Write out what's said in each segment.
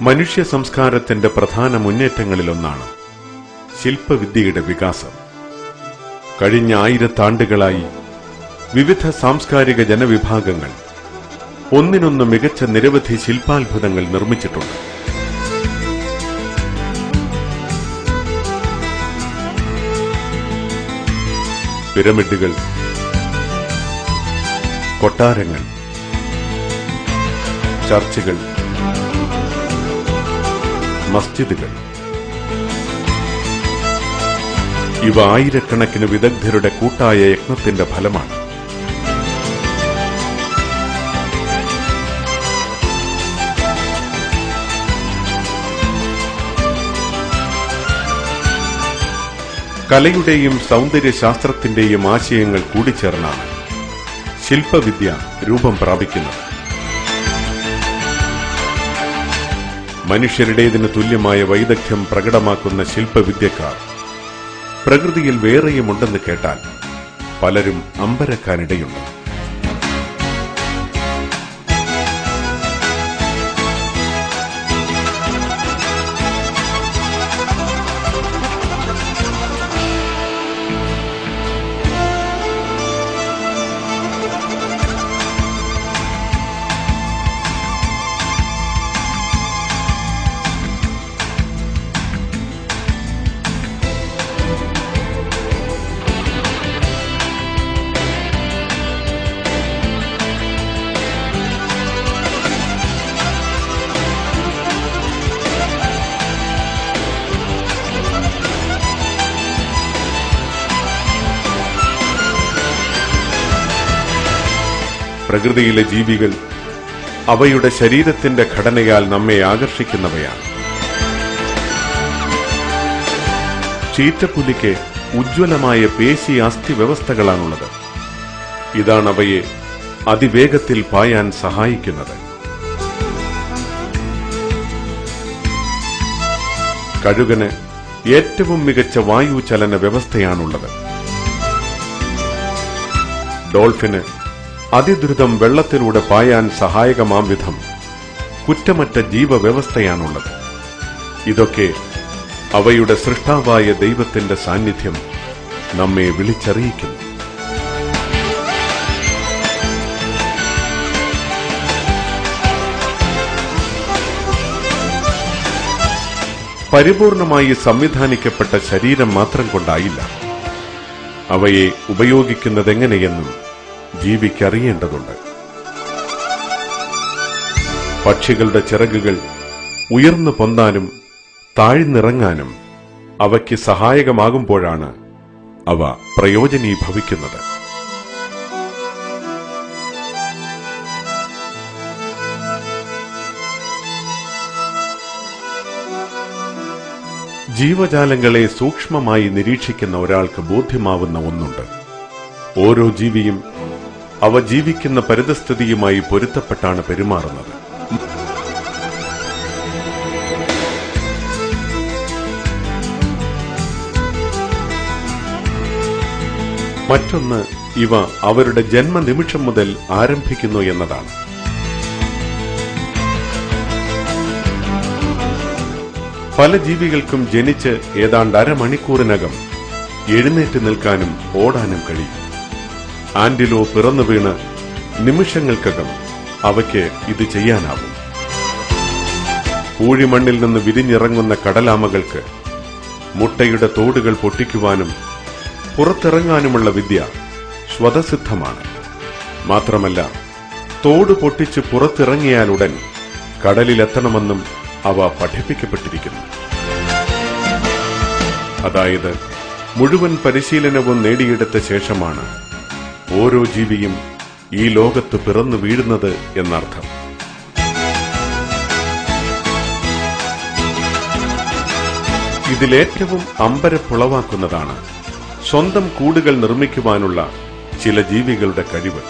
മനുഷ്യ സംസ്കാരത്തിന്റെ പ്രധാന മുന്നേറ്റങ്ങളിലൊന്നാണ് ശില്പവിദ്യയുടെ വികാസം കഴിഞ്ഞ ആയിരത്താണ്ടുകളായി വിവിധ സാംസ്കാരിക ജനവിഭാഗങ്ങൾ ഒന്നിനൊന്ന് മികച്ച നിരവധി ശില്പാത്ഭുതങ്ങൾ നിർമ്മിച്ചിട്ടുണ്ട് പിരമിഡുകൾ കൊട്ടാരങ്ങൾ ചർച്ചുകൾ മസ്ജിദുകൾ ഇവ ആയിരക്കണക്കിന് വിദഗ്ധരുടെ കൂട്ടായ യത്നത്തിന്റെ ഫലമാണ് കലയുടെയും സൗന്ദര്യശാസ്ത്രത്തിന്റെയും ആശയങ്ങൾ കൂടിച്ചേർന്നാണ് ശില്പവിദ്യ രൂപം പ്രാപിക്കുന്നത് മനുഷ്യരുടേതിന് തുല്യമായ വൈദഗ്ധ്യം പ്രകടമാക്കുന്ന ശില്പവിദ്യക്കാർ പ്രകൃതിയിൽ വേറെയുമുണ്ടെന്ന് കേട്ടാൽ പലരും അമ്പരക്കാനിടയുണ്ട് പ്രകൃതിയിലെ ജീവികൾ അവയുടെ ശരീരത്തിന്റെ ഘടനയാൽ നമ്മെ ആകർഷിക്കുന്നവയാണ് ചീറ്റപ്പുലിക്ക് ഉജ്ജ്വലമായ പേശി അസ്ഥി വ്യവസ്ഥകളാണുള്ളത് ഇതാണ് അവയെ അതിവേഗത്തിൽ പായാൻ സഹായിക്കുന്നത് കഴുകന് ഏറ്റവും മികച്ച വായു ചലന വ്യവസ്ഥയാണുള്ളത് ഡോൾഫിന് അതിദ്രുതം വെള്ളത്തിലൂടെ പായാൻ സഹായകമാം വിധം കുറ്റമറ്റ ജീവവ്യവസ്ഥയാണുള്ളത് ഇതൊക്കെ അവയുടെ സൃഷ്ടാവായ ദൈവത്തിന്റെ സാന്നിധ്യം നമ്മെ വിളിച്ചറിയിക്കുന്നു പരിപൂർണമായി സംവിധാനിക്കപ്പെട്ട ശരീരം മാത്രം കൊണ്ടായില്ല അവയെ ഉപയോഗിക്കുന്നതെങ്ങനെയെന്നും ജീവിക്കറിയേണ്ടതുണ്ട് പക്ഷികളുടെ ചിറകുകൾ ഉയർന്നു പൊന്താനും താഴ്ന്നിറങ്ങാനും അവയ്ക്ക് സഹായകമാകുമ്പോഴാണ് അവ പ്രയോജനീഭവിക്കുന്നത് ജീവജാലങ്ങളെ സൂക്ഷ്മമായി നിരീക്ഷിക്കുന്ന ഒരാൾക്ക് ബോധ്യമാവുന്ന ഒന്നുണ്ട് ഓരോ ജീവിയും അവ ജീവിക്കുന്ന പരിതസ്ഥിതിയുമായി പൊരുത്തപ്പെട്ടാണ് പെരുമാറുന്നത് മറ്റൊന്ന് ഇവ അവരുടെ ജന്മനിമിഷം മുതൽ ആരംഭിക്കുന്നു എന്നതാണ് പല ജീവികൾക്കും ജനിച്ച് ഏതാണ്ട് അരമണിക്കൂറിനകം എഴുന്നേറ്റ് നിൽക്കാനും ഓടാനും കഴിയും ആന്റിലോ പിറന്നു വീണ് നിമിഷങ്ങൾക്കകം അവയ്ക്ക് ഇത് ചെയ്യാനാവും പൂഴിമണ്ണിൽ നിന്ന് വിരിഞ്ഞിറങ്ങുന്ന കടലാമകൾക്ക് മുട്ടയുടെ തോടുകൾ പൊട്ടിക്കുവാനും പുറത്തിറങ്ങാനുമുള്ള വിദ്യ സ്വതസിദ്ധമാണ് മാത്രമല്ല തോട് പൊട്ടിച്ച് പുറത്തിറങ്ങിയാലുടൻ കടലിലെത്തണമെന്നും അവ പഠിപ്പിക്കപ്പെട്ടിരിക്കുന്നു അതായത് മുഴുവൻ പരിശീലനവും നേടിയെടുത്ത ശേഷമാണ് ഓരോ ജീവിയും ഈ ലോകത്ത് പിറന്നു വീഴുന്നത് എന്നർത്ഥം ഇതിലേറ്റവും അമ്പരപ്പുളവാക്കുന്നതാണ് സ്വന്തം കൂടുകൾ നിർമ്മിക്കുവാനുള്ള ചില ജീവികളുടെ കഴിവ്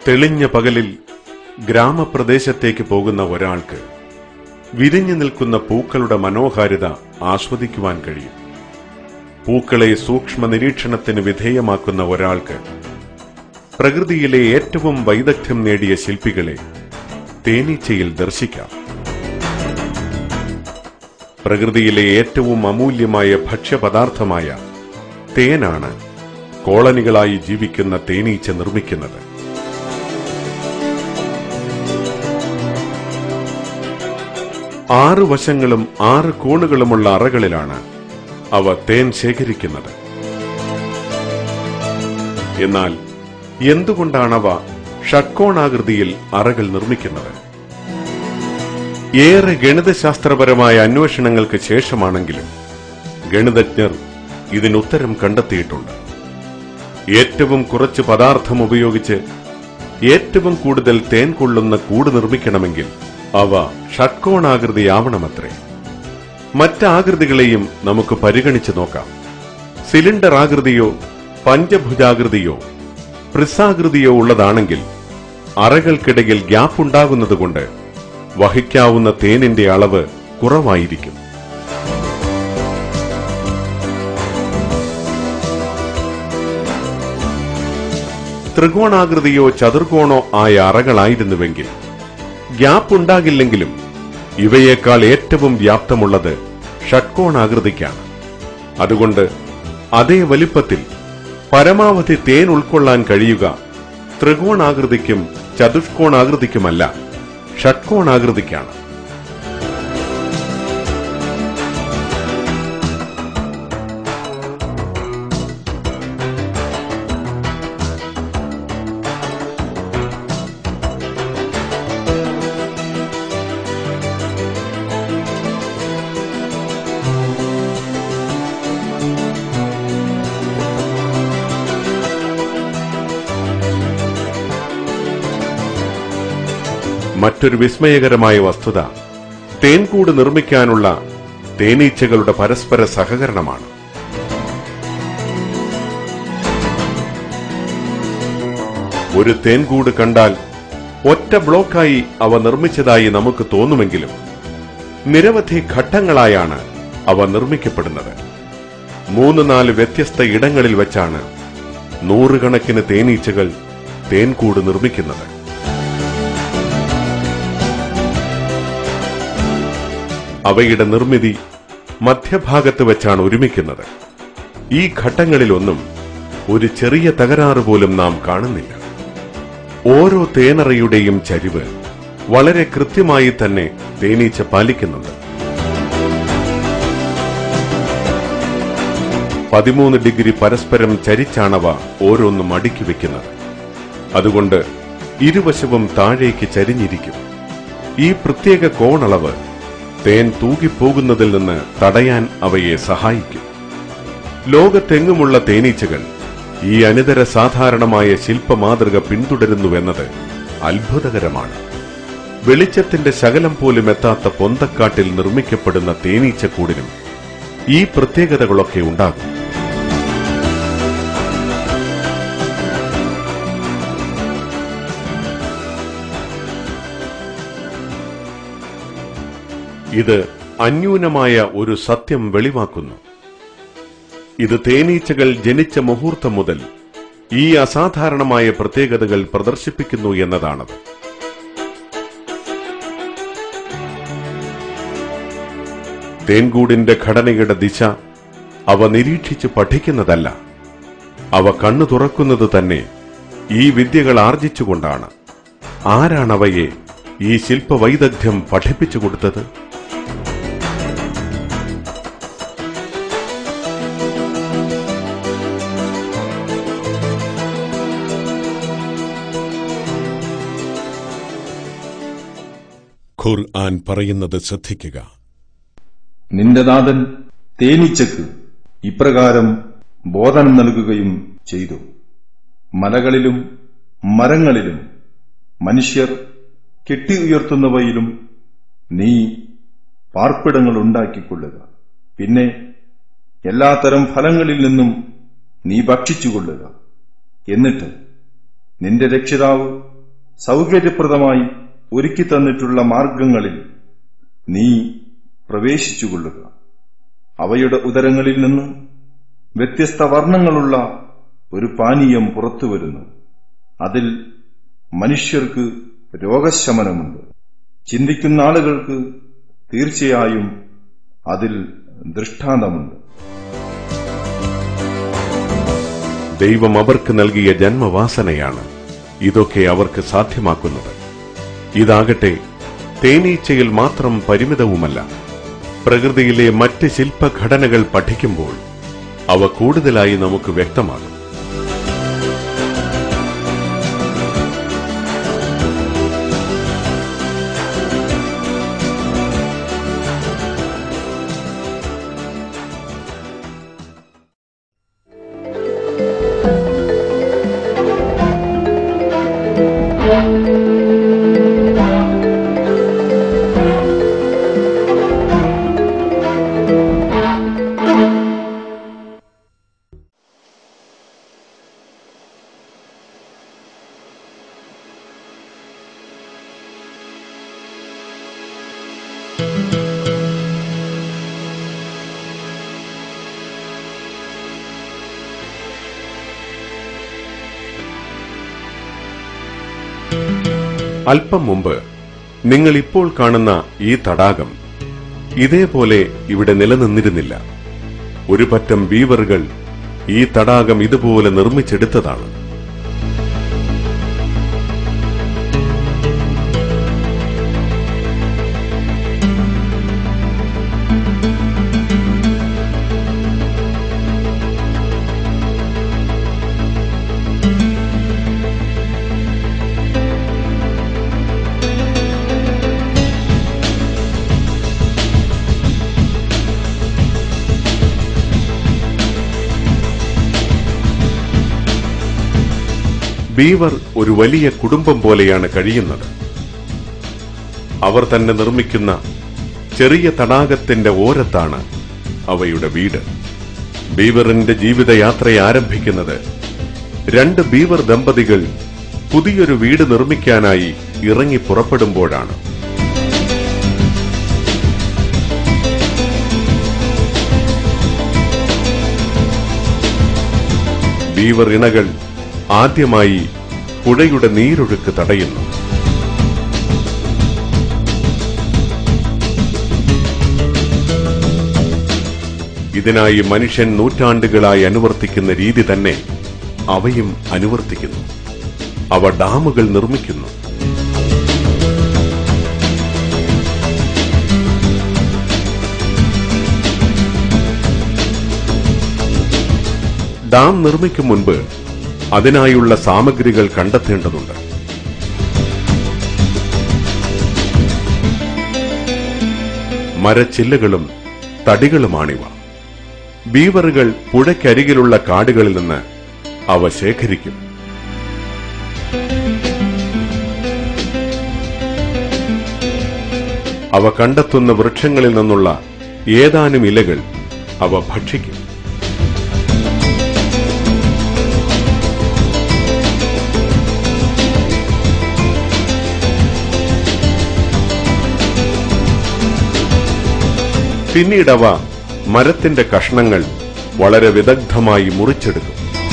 തെളിഞ്ഞ പകലിൽ ഗ്രാമപ്രദേശത്തേക്ക് പോകുന്ന ഒരാൾക്ക് വിരിഞ്ഞു നിൽക്കുന്ന പൂക്കളുടെ മനോഹാരിത ആസ്വദിക്കുവാൻ കഴിയും പൂക്കളെ സൂക്ഷ്മ നിരീക്ഷണത്തിന് വിധേയമാക്കുന്ന ഒരാൾക്ക് പ്രകൃതിയിലെ ഏറ്റവും വൈദഗ്ധ്യം നേടിയ ശില്പികളെ തേനീച്ചയിൽ ദർശിക്കാം പ്രകൃതിയിലെ ഏറ്റവും അമൂല്യമായ ഭക്ഷ്യപദാർത്ഥമായ തേനാണ് കോളനികളായി ജീവിക്കുന്ന തേനീച്ച നിർമ്മിക്കുന്നത് ആറ് വശങ്ങളും ആറ് കോണുകളുമുള്ള അറകളിലാണ് അവ തേൻ ശേഖരിക്കുന്നത് എന്നാൽ എന്തുകൊണ്ടാണവ ഷട്കോണാകൃതിയിൽ അറകൾ നിർമ്മിക്കുന്നത് ഏറെ ഗണിതശാസ്ത്രപരമായ അന്വേഷണങ്ങൾക്ക് ശേഷമാണെങ്കിലും ഗണിതജ്ഞർ ഇതിനുത്തരം കണ്ടെത്തിയിട്ടുണ്ട് ഏറ്റവും കുറച്ച് പദാർത്ഥം ഉപയോഗിച്ച് ഏറ്റവും കൂടുതൽ തേൻ കൊള്ളുന്ന കൂട് നിർമ്മിക്കണമെങ്കിൽ അവ ഷട്കോണാകൃതിയാവണമത്രേ മറ്റാകൃതികളെയും നമുക്ക് പരിഗണിച്ചു നോക്കാം സിലിണ്ടർ ആകൃതിയോ പഞ്ചഭുജാകൃതിയോ പ്രിസാകൃതിയോ ഉള്ളതാണെങ്കിൽ അറകൾക്കിടയിൽ ഗ്യാപ്പ് ഉണ്ടാകുന്നതുകൊണ്ട് വഹിക്കാവുന്ന തേനിന്റെ അളവ് കുറവായിരിക്കും ത്രികോണാകൃതിയോ ചതുർകോണോ ആയ അറകളായിരുന്നുവെങ്കിൽ ഗ്യാപ്പ് ഉണ്ടാകില്ലെങ്കിലും ഇവയേക്കാൾ ഏറ്റവും വ്യാപ്തമുള്ളത് ഷട്കോണാകൃതിക്കാണ് അതുകൊണ്ട് അതേ വലിപ്പത്തിൽ പരമാവധി തേൻ ഉൾക്കൊള്ളാൻ കഴിയുക ത്രികോണാകൃതിക്കും ചതുഷ്കോണാകൃതിക്കുമല്ല ഷട്കോണാകൃതിക്കാണ് മറ്റൊരു വിസ്മയകരമായ വസ്തുത തേൻകൂട് നിർമ്മിക്കാനുള്ള തേനീച്ചകളുടെ പരസ്പര സഹകരണമാണ് ഒരു തേൻകൂട് കണ്ടാൽ ഒറ്റ ബ്ലോക്കായി അവ നിർമ്മിച്ചതായി നമുക്ക് തോന്നുമെങ്കിലും നിരവധി ഘട്ടങ്ങളായാണ് അവ നിർമ്മിക്കപ്പെടുന്നത് മൂന്ന് നാല് വ്യത്യസ്ത ഇടങ്ങളിൽ വെച്ചാണ് നൂറുകണക്കിന് തേനീച്ചകൾ തേൻകൂട് നിർമ്മിക്കുന്നത് അവയുടെ നിർമ്മിതി മധ്യഭാഗത്ത് വെച്ചാണ് ഒരുമിക്കുന്നത് ഈ ഘട്ടങ്ങളിലൊന്നും ഒരു ചെറിയ തകരാറ് പോലും നാം കാണുന്നില്ല ഓരോ തേനറയുടെയും ചരിവ് വളരെ കൃത്യമായി തന്നെ തേനീച്ച പാലിക്കുന്നുണ്ട് പതിമൂന്ന് ഡിഗ്രി പരസ്പരം ചരിച്ചാണവ ഓരോന്നും അടുക്കി വെക്കുന്നത് അതുകൊണ്ട് ഇരുവശവും താഴേക്ക് ചരിഞ്ഞിരിക്കും ഈ പ്രത്യേക കോണളവ് തേൻ തൂകിപ്പോകുന്നതിൽ നിന്ന് തടയാൻ അവയെ സഹായിക്കും ലോകത്തെങ്ങുമുള്ള തേനീച്ചകൾ ഈ അനിതര സാധാരണമായ ശില്പമാതൃക പിന്തുടരുന്നുവെന്നത് അത്ഭുതകരമാണ് വെളിച്ചത്തിന്റെ ശകലം പോലും എത്താത്ത പൊന്തക്കാട്ടിൽ നിർമ്മിക്കപ്പെടുന്ന തേനീച്ചക്കൂടിനും ഈ പ്രത്യേകതകളൊക്കെ ഉണ്ടാകും ഇത് അന്യൂനമായ ഒരു സത്യം വെളിവാക്കുന്നു ഇത് തേനീച്ചകൾ ജനിച്ച മുഹൂർത്തം മുതൽ ഈ അസാധാരണമായ പ്രത്യേകതകൾ പ്രദർശിപ്പിക്കുന്നു എന്നതാണത് തേൻകൂടിന്റെ ഘടനയുടെ ദിശ അവ നിരീക്ഷിച്ച് പഠിക്കുന്നതല്ല അവ കണ്ണു തുറക്കുന്നത് തന്നെ ഈ വിദ്യകൾ ആർജിച്ചുകൊണ്ടാണ് ആരാണവയെ ഈ ശില്പവൈദഗ്ധ്യം പഠിപ്പിച്ചു കൊടുത്തത് ഖുർആൻ പറയുന്നത് ശ്രദ്ധിക്കുക നിന്റെ നാഥൻ തേനീച്ചക്ക് ഇപ്രകാരം ബോധനം നൽകുകയും ചെയ്തു മലകളിലും മരങ്ങളിലും മനുഷ്യർ കെട്ടി ഉയർത്തുന്നവയിലും നീ പാർപ്പിടങ്ങൾ ഉണ്ടാക്കിക്കൊള്ളുക പിന്നെ എല്ലാത്തരം ഫലങ്ങളിൽ നിന്നും നീ ഭക്ഷിച്ചുകൊള്ളുക എന്നിട്ട് നിന്റെ രക്ഷിതാവ് സൗകര്യപ്രദമായി ഒരുക്കി തന്നിട്ടുള്ള മാർഗങ്ങളിൽ നീ പ്രവേശിച്ചുകൊള്ളുക അവയുടെ ഉദരങ്ങളിൽ നിന്ന് വ്യത്യസ്ത വർണ്ണങ്ങളുള്ള ഒരു പാനീയം പുറത്തുവരുന്നു അതിൽ മനുഷ്യർക്ക് രോഗശമനമുണ്ട് ചിന്തിക്കുന്ന ആളുകൾക്ക് തീർച്ചയായും അതിൽ ദൃഷ്ടാന്തമുണ്ട് ദൈവം അവർക്ക് നൽകിയ ജന്മവാസനയാണ് ഇതൊക്കെ അവർക്ക് സാധ്യമാക്കുന്നത് ഇതാകട്ടെ തേനീച്ചയിൽ മാത്രം പരിമിതവുമല്ല പ്രകൃതിയിലെ മറ്റ് ശില്പഘടനകൾ പഠിക്കുമ്പോൾ അവ കൂടുതലായി നമുക്ക് വ്യക്തമാകും അല്പം മുമ്പ് നിങ്ങൾ ഇപ്പോൾ കാണുന്ന ഈ തടാകം ഇതേപോലെ ഇവിടെ നിലനിന്നിരുന്നില്ല ഒരു പറ്റം ബീവറുകൾ ഈ തടാകം ഇതുപോലെ നിർമ്മിച്ചെടുത്തതാണ് ബീവർ ഒരു വലിയ കുടുംബം പോലെയാണ് കഴിയുന്നത് അവർ തന്നെ നിർമ്മിക്കുന്ന ചെറിയ തടാകത്തിന്റെ ഓരത്താണ് അവയുടെ വീട് ബീവറിന്റെ ജീവിതയാത്ര ആരംഭിക്കുന്നത് രണ്ട് ബീവർ ദമ്പതികൾ പുതിയൊരു വീട് നിർമ്മിക്കാനായി ഇറങ്ങി പുറപ്പെടുമ്പോഴാണ് ബീവർ ഇണകൾ ആദ്യമായി പുഴയുടെ നീരൊഴുക്ക് തടയുന്നു ഇതിനായി മനുഷ്യൻ നൂറ്റാണ്ടുകളായി അനുവർത്തിക്കുന്ന രീതി തന്നെ അവയും അനുവർത്തിക്കുന്നു അവ ഡാമുകൾ നിർമ്മിക്കുന്നു ഡാം നിർമ്മിക്കും മുൻപ് അതിനായുള്ള സാമഗ്രികൾ കണ്ടെത്തേണ്ടതുണ്ട് മരച്ചില്ലകളും തടികളുമാണിവ ബീവറുകൾ പുഴയ്ക്കരികിലുള്ള കാടുകളിൽ നിന്ന് അവ ശേഖരിക്കും അവ കണ്ടെത്തുന്ന വൃക്ഷങ്ങളിൽ നിന്നുള്ള ഏതാനും ഇലകൾ അവ ഭക്ഷിക്കും പിന്നീടവ മരത്തിന്റെ കഷ്ണങ്ങൾ വളരെ വിദഗ്ധമായി മുറിച്ചെടുക്കും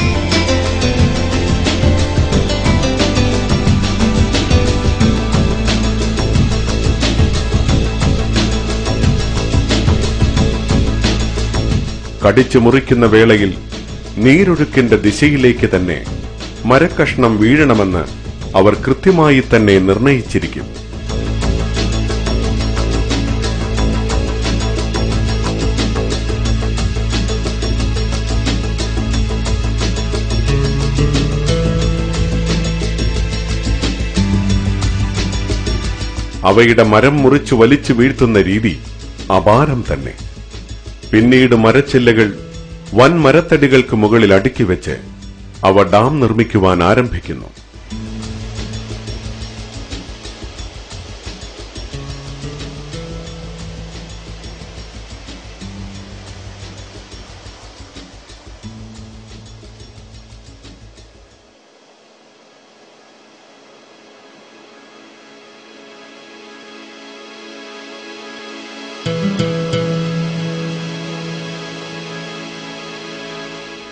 കടിച്ചു മുറിക്കുന്ന വേളയിൽ നീരൊഴുക്കിന്റെ ദിശയിലേക്ക് തന്നെ മരക്കഷ്ണം വീഴണമെന്ന് അവർ കൃത്യമായി തന്നെ നിർണയിച്ചിരിക്കും അവയുടെ മരം മുറിച്ചു വലിച്ചു വീഴ്ത്തുന്ന രീതി അപാരം തന്നെ പിന്നീട് മരച്ചില്ലകൾ വൻ മരത്തടികൾക്ക് മുകളിൽ അടുക്കി വെച്ച് അവ ഡാം നിർമ്മിക്കുവാൻ ആരംഭിക്കുന്നു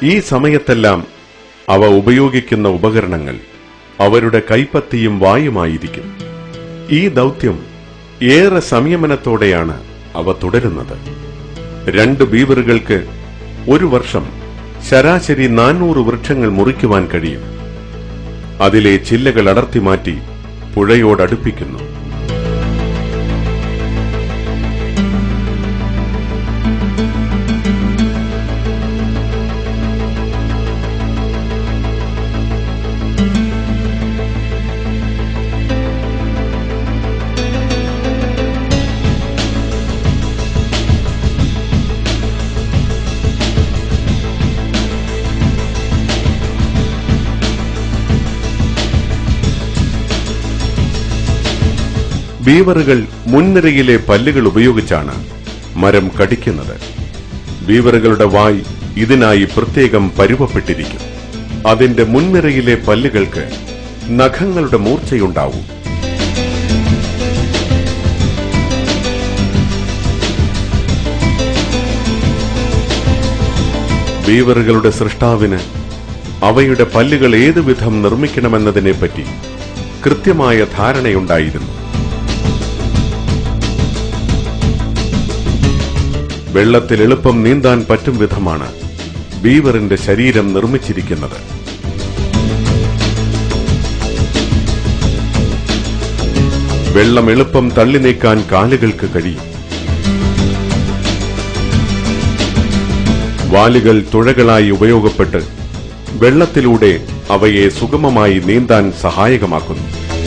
ഈ സമയത്തെല്ലാം അവ ഉപയോഗിക്കുന്ന ഉപകരണങ്ങൾ അവരുടെ കൈപ്പത്തിയും വായുമായിരിക്കും ഈ ദൗത്യം ഏറെ സംയമനത്തോടെയാണ് അവ തുടരുന്നത് രണ്ട് ബീവറുകൾക്ക് ഒരു വർഷം ശരാശരി നാനൂറ് വൃക്ഷങ്ങൾ മുറിക്കുവാൻ കഴിയും അതിലെ ചില്ലകൾ അടർത്തി മാറ്റി പുഴയോടടുപ്പിക്കുന്നു ബീവറുകൾ മുൻനിരയിലെ പല്ലുകൾ ഉപയോഗിച്ചാണ് മരം കടിക്കുന്നത് ബീവറുകളുടെ വായ് ഇതിനായി പ്രത്യേകം പരുവപ്പെട്ടിരിക്കും അതിന്റെ മുൻനിരയിലെ പല്ലുകൾക്ക് നഖങ്ങളുടെ മൂർച്ചയുണ്ടാവും ബീവറുകളുടെ സൃഷ്ടാവിന് അവയുടെ പല്ലുകൾ ഏതുവിധം നിർമ്മിക്കണമെന്നതിനെപ്പറ്റി കൃത്യമായ ധാരണയുണ്ടായിരുന്നു വെള്ളത്തിൽ എളുപ്പം നീന്താൻ പറ്റും വിധമാണ് ബീവറിന്റെ ശരീരം നിർമ്മിച്ചിരിക്കുന്നത് വെള്ളം എളുപ്പം തള്ളി നീക്കാൻ കാലുകൾക്ക് കഴിയും വാലുകൾ തുഴകളായി ഉപയോഗപ്പെട്ട് വെള്ളത്തിലൂടെ അവയെ സുഗമമായി നീന്താൻ സഹായകമാക്കുന്നു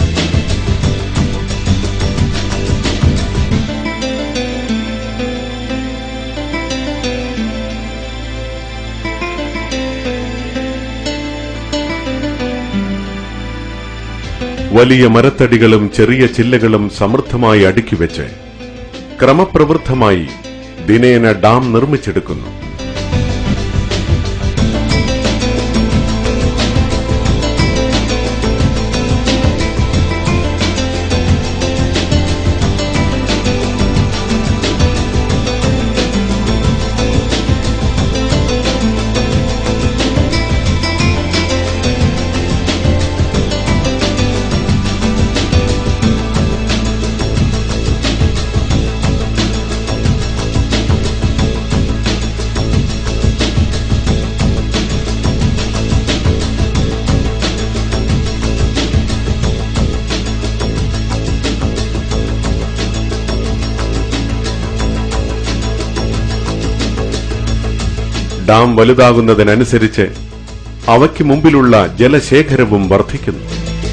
വലിയ മരത്തടികളും ചെറിയ ചില്ലകളും സമൃദ്ധമായി അടുക്കിവെച്ച് ക്രമപ്രവൃദ്ധമായി ദിനേന ഡാം നിർമ്മിച്ചെടുക്കുന്നു ഡാം വലുതാകുന്നതിനനുസരിച്ച് അവയ്ക്ക് മുമ്പിലുള്ള ജലശേഖരവും വർദ്ധിക്കുന്നു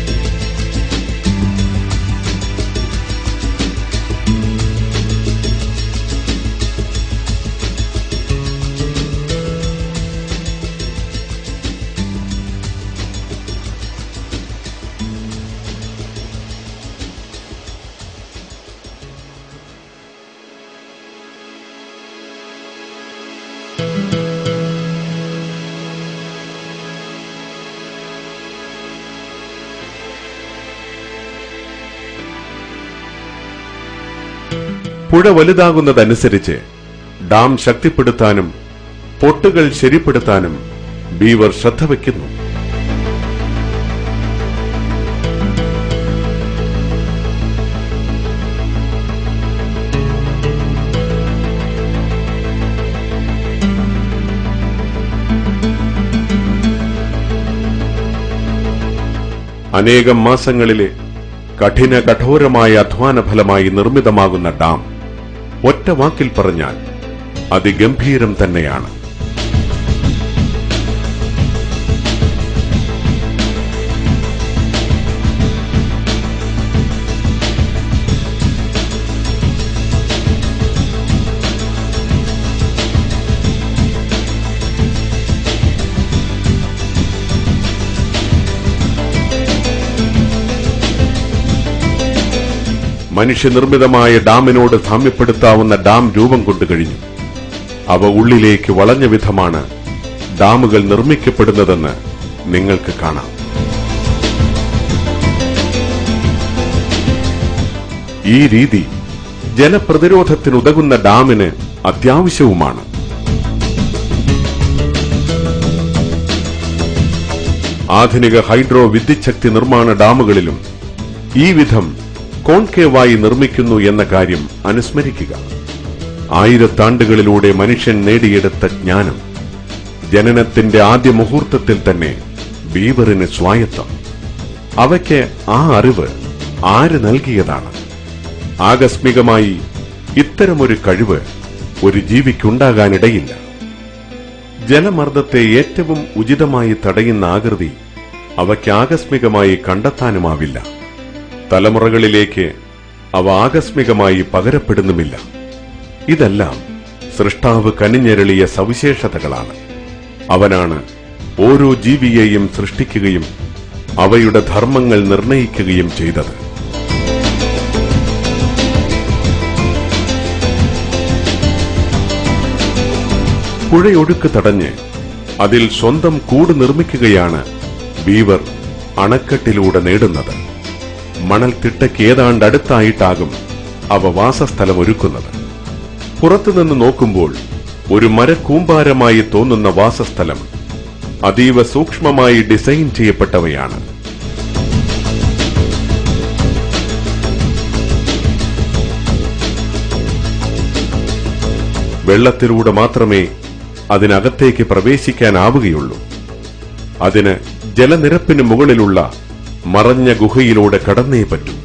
പുഴ വലുതാകുന്നതനുസരിച്ച് ഡാം ശക്തിപ്പെടുത്താനും പൊട്ടുകൾ ശരിപ്പെടുത്താനും ബീവർ ശ്രദ്ധ വയ്ക്കുന്നു അനേകം മാസങ്ങളിലെ കഠിന കഠോരമായ അധ്വാന ഫലമായി നിർമ്മിതമാകുന്ന ഡാം ഒറ്റ വാക്കിൽ പറഞ്ഞാൽ അതിഗംഭീരം തന്നെയാണ് മനുഷ്യനിർമ്മിതമായ ഡാമിനോട് സാമ്യപ്പെടുത്താവുന്ന ഡാം രൂപം കൊണ്ടു കഴിഞ്ഞു അവ ഉള്ളിലേക്ക് വളഞ്ഞ വിധമാണ് ഡാമുകൾ നിർമ്മിക്കപ്പെടുന്നതെന്ന് നിങ്ങൾക്ക് കാണാം ഈ രീതി ജലപ്രതിരോധത്തിനുതകുന്ന ഡാമിന് അത്യാവശ്യവുമാണ് ആധുനിക ഹൈഡ്രോ വിദ്യുച്ഛക്തി നിർമ്മാണ ഡാമുകളിലും ഈ വിധം കോൺകേവായി നിർമ്മിക്കുന്നു എന്ന കാര്യം അനുസ്മരിക്കുക ആയിരത്താണ്ടുകളിലൂടെ മനുഷ്യൻ നേടിയെടുത്ത ജ്ഞാനം ജനനത്തിന്റെ ആദ്യ മുഹൂർത്തത്തിൽ തന്നെ ബീവറിന് സ്വായത്തം അവയ്ക്ക് ആ അറിവ് ആര് നൽകിയതാണ് ആകസ്മികമായി ഇത്തരമൊരു കഴിവ് ഒരു ജീവിക്കുണ്ടാകാനിടയില്ല ജലമർദ്ദത്തെ ഏറ്റവും ഉചിതമായി തടയുന്ന ആകൃതി അവയ്ക്ക് ആകസ്മികമായി കണ്ടെത്താനുമാവില്ല തലമുറകളിലേക്ക് അവ ആകസ്മികമായി പകരപ്പെടുന്നുമില്ല ഇതെല്ലാം സൃഷ്ടാവ് കനിഞ്ഞരളിയ സവിശേഷതകളാണ് അവനാണ് ഓരോ ജീവിയെയും സൃഷ്ടിക്കുകയും അവയുടെ ധർമ്മങ്ങൾ നിർണയിക്കുകയും ചെയ്തത് പുഴയൊഴുക്ക് തടഞ്ഞ് അതിൽ സ്വന്തം കൂട് നിർമ്മിക്കുകയാണ് ബീവർ അണക്കെട്ടിലൂടെ നേടുന്നത് മണൽത്തിട്ടയ്ക്ക് ഏതാണ്ട് അടുത്തായിട്ടാകും അവ വാസസ്ഥലം ഒരുക്കുന്നത് പുറത്തുനിന്ന് നോക്കുമ്പോൾ ഒരു മരക്കൂമ്പാരമായി തോന്നുന്ന വാസസ്ഥലം അതീവ സൂക്ഷ്മമായി ഡിസൈൻ ചെയ്യപ്പെട്ടവയാണ് വെള്ളത്തിലൂടെ മാത്രമേ അതിനകത്തേക്ക് പ്രവേശിക്കാനാവുകയുള്ളൂ അതിന് ജലനിരപ്പിന് മുകളിലുള്ള മറഞ്ഞ ഗുഹയിലൂടെ കടന്നേ പറ്റൂ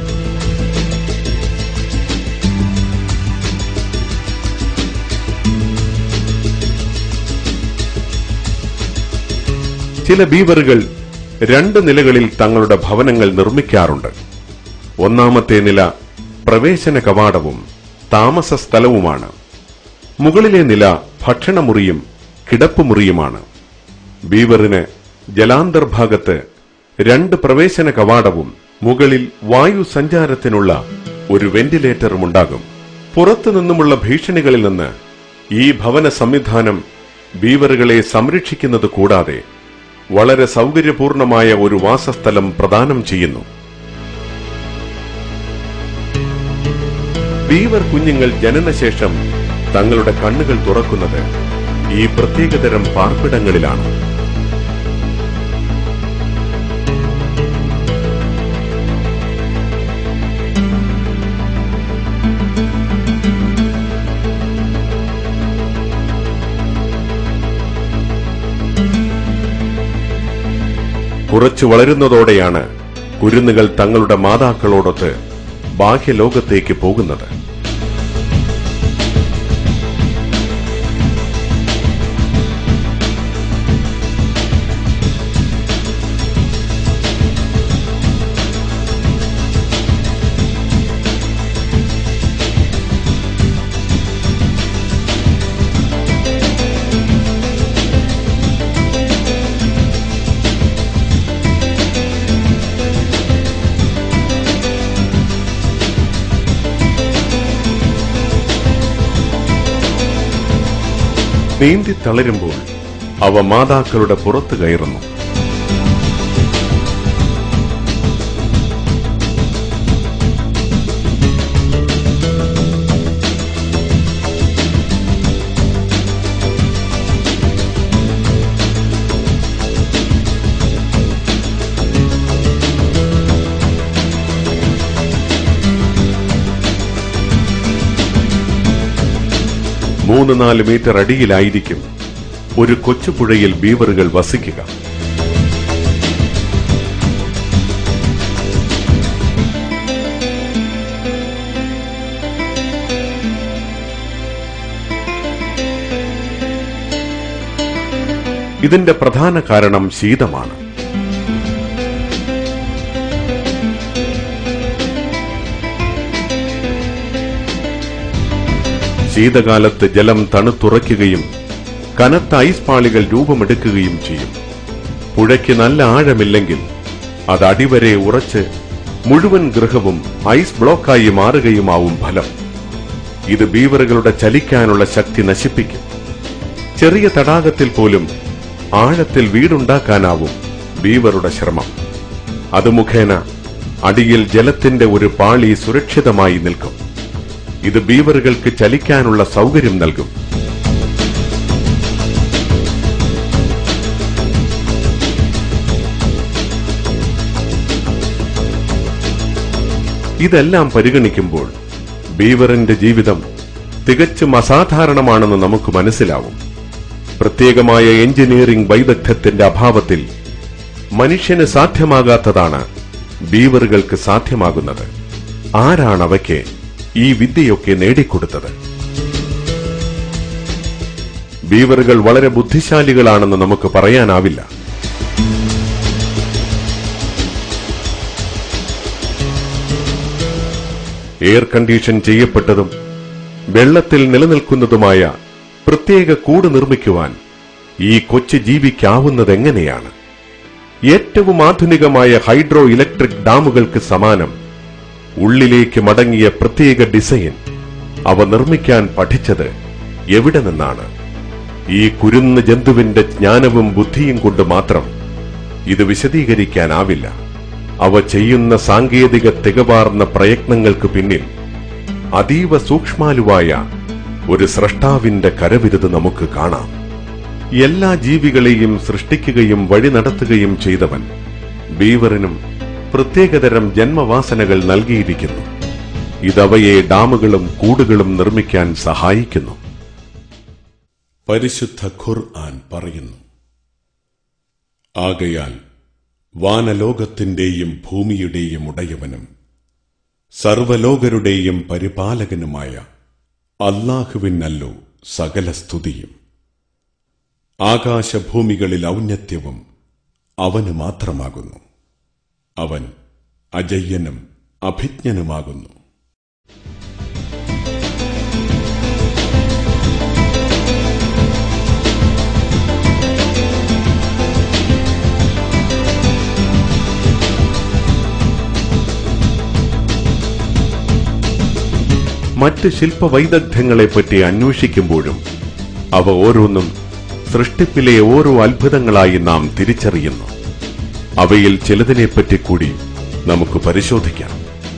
ചില ബീവറുകൾ രണ്ട് നിലകളിൽ തങ്ങളുടെ ഭവനങ്ങൾ നിർമ്മിക്കാറുണ്ട് ഒന്നാമത്തെ നില പ്രവേശന കവാടവും താമസ സ്ഥലവുമാണ് മുകളിലെ നില ഭക്ഷണമുറിയും കിടപ്പുമുറിയുമാണ് ബീവറിന് ജലാന്തർഭാഗത്ത് രണ്ട് പ്രവേശന കവാടവും മുകളിൽ വായു സഞ്ചാരത്തിനുള്ള ഒരു വെന്റിലേറ്ററും ഉണ്ടാകും പുറത്തു നിന്നുമുള്ള ഭീഷണികളിൽ നിന്ന് ഈ ഭവന സംവിധാനം ബീവറുകളെ സംരക്ഷിക്കുന്നത് കൂടാതെ വളരെ സൗകര്യപൂർണമായ ഒരു വാസസ്ഥലം പ്രദാനം ചെയ്യുന്നു ബീവർ കുഞ്ഞുങ്ങൾ ജനനശേഷം തങ്ങളുടെ കണ്ണുകൾ തുറക്കുന്നത് ഈ പ്രത്യേകതരം പാർപ്പിടങ്ങളിലാണ് കുറച്ചു വളരുന്നതോടെയാണ് കുരുന്നുകൾ തങ്ങളുടെ മാതാക്കളോടൊത്ത് ബാഹ്യലോകത്തേക്ക് പോകുന്നത് നീന്തി തളരുമ്പോൾ അവ മാതാക്കളുടെ പുറത്തു കയറുന്നു മൂന്ന് നാല് മീറ്റർ അടിയിലായിരിക്കും ഒരു കൊച്ചുപുഴയിൽ ബീവറുകൾ വസിക്കുക ഇതിന്റെ പ്രധാന കാരണം ശീതമാണ് ശീതകാലത്ത് ജലം തണുത്തുറയ്ക്കുകയും കനത്ത ഐസ് പാളികൾ രൂപമെടുക്കുകയും ചെയ്യും പുഴയ്ക്ക് നല്ല ആഴമില്ലെങ്കിൽ അത് അടിവരെ ഉറച്ച് മുഴുവൻ ഗൃഹവും ഐസ് ബ്ലോക്കായി മാറുകയുമാവും ഫലം ഇത് ബീവറുകളുടെ ചലിക്കാനുള്ള ശക്തി നശിപ്പിക്കും ചെറിയ തടാകത്തിൽ പോലും ആഴത്തിൽ വീടുണ്ടാക്കാനാവും ബീവറുടെ ശ്രമം അത് മുഖേന അടിയിൽ ജലത്തിന്റെ ഒരു പാളി സുരക്ഷിതമായി നിൽക്കും ഇത് ബീവറുകൾക്ക് ചലിക്കാനുള്ള സൗകര്യം നൽകും ഇതെല്ലാം പരിഗണിക്കുമ്പോൾ ബീവറിന്റെ ജീവിതം തികച്ചും അസാധാരണമാണെന്ന് നമുക്ക് മനസ്സിലാവും പ്രത്യേകമായ എഞ്ചിനീയറിംഗ് വൈദഗ്ധ്യത്തിന്റെ അഭാവത്തിൽ മനുഷ്യന് സാധ്യമാകാത്തതാണ് ബീവറുകൾക്ക് സാധ്യമാകുന്നത് ആരാണ് അവയ്ക്ക് ഈ വിദ്യയൊക്കെ നേടിക്കൊടുത്തത് ബീവറുകൾ വളരെ ബുദ്ധിശാലികളാണെന്ന് നമുക്ക് പറയാനാവില്ല എയർ കണ്ടീഷൻ ചെയ്യപ്പെട്ടതും വെള്ളത്തിൽ നിലനിൽക്കുന്നതുമായ പ്രത്യേക കൂട് നിർമ്മിക്കുവാൻ ഈ കൊച്ചു ജീവിക്കാവുന്നതെങ്ങനെയാണ് ഏറ്റവും ആധുനികമായ ഹൈഡ്രോ ഇലക്ട്രിക് ഡാമുകൾക്ക് സമാനം ഉള്ളിലേക്ക് മടങ്ങിയ പ്രത്യേക ഡിസൈൻ അവ നിർമ്മിക്കാൻ പഠിച്ചത് എവിടെ നിന്നാണ് ഈ കുരുന്ന് ജന്തുവിന്റെ ജ്ഞാനവും ബുദ്ധിയും കൊണ്ട് മാത്രം ഇത് വിശദീകരിക്കാനാവില്ല അവ ചെയ്യുന്ന സാങ്കേതിക തികവാർന്ന പ്രയത്നങ്ങൾക്ക് പിന്നിൽ അതീവ സൂക്ഷ്മാലുവായ ഒരു സ്രഷ്ടാവിന്റെ കരവിരുത് നമുക്ക് കാണാം എല്ലാ ജീവികളെയും സൃഷ്ടിക്കുകയും വഴി നടത്തുകയും ചെയ്തവൻ ബീവറിനും പ്രത്യേകതരം ജന്മവാസനകൾ നൽകിയിരിക്കുന്നു ഇതവയെ ഡാമുകളും കൂടുകളും നിർമ്മിക്കാൻ സഹായിക്കുന്നു പരിശുദ്ധ ഖുർആൻ പറയുന്നു ആകയാൽ വാനലോകത്തിന്റെയും ഭൂമിയുടെയും ഉടയവനും സർവലോകരുടെയും പരിപാലകനുമായ അല്ലാഹുവിനല്ലോ സകല സ്തുതിയും ആകാശഭൂമികളിൽ ഔന്നത്യവും അവന് മാത്രമാകുന്നു അവൻ അജയ്യനും അഭിജ്ഞനുമാകുന്നു മറ്റ് ശില്പവൈദഗ്ധ്യങ്ങളെപ്പറ്റി അന്വേഷിക്കുമ്പോഴും അവ ഓരോന്നും സൃഷ്ടിപ്പിലെ ഓരോ അത്ഭുതങ്ങളായി നാം തിരിച്ചറിയുന്നു അവയിൽ ചിലതിനെപ്പറ്റി കൂടി നമുക്ക് പരിശോധിക്കാം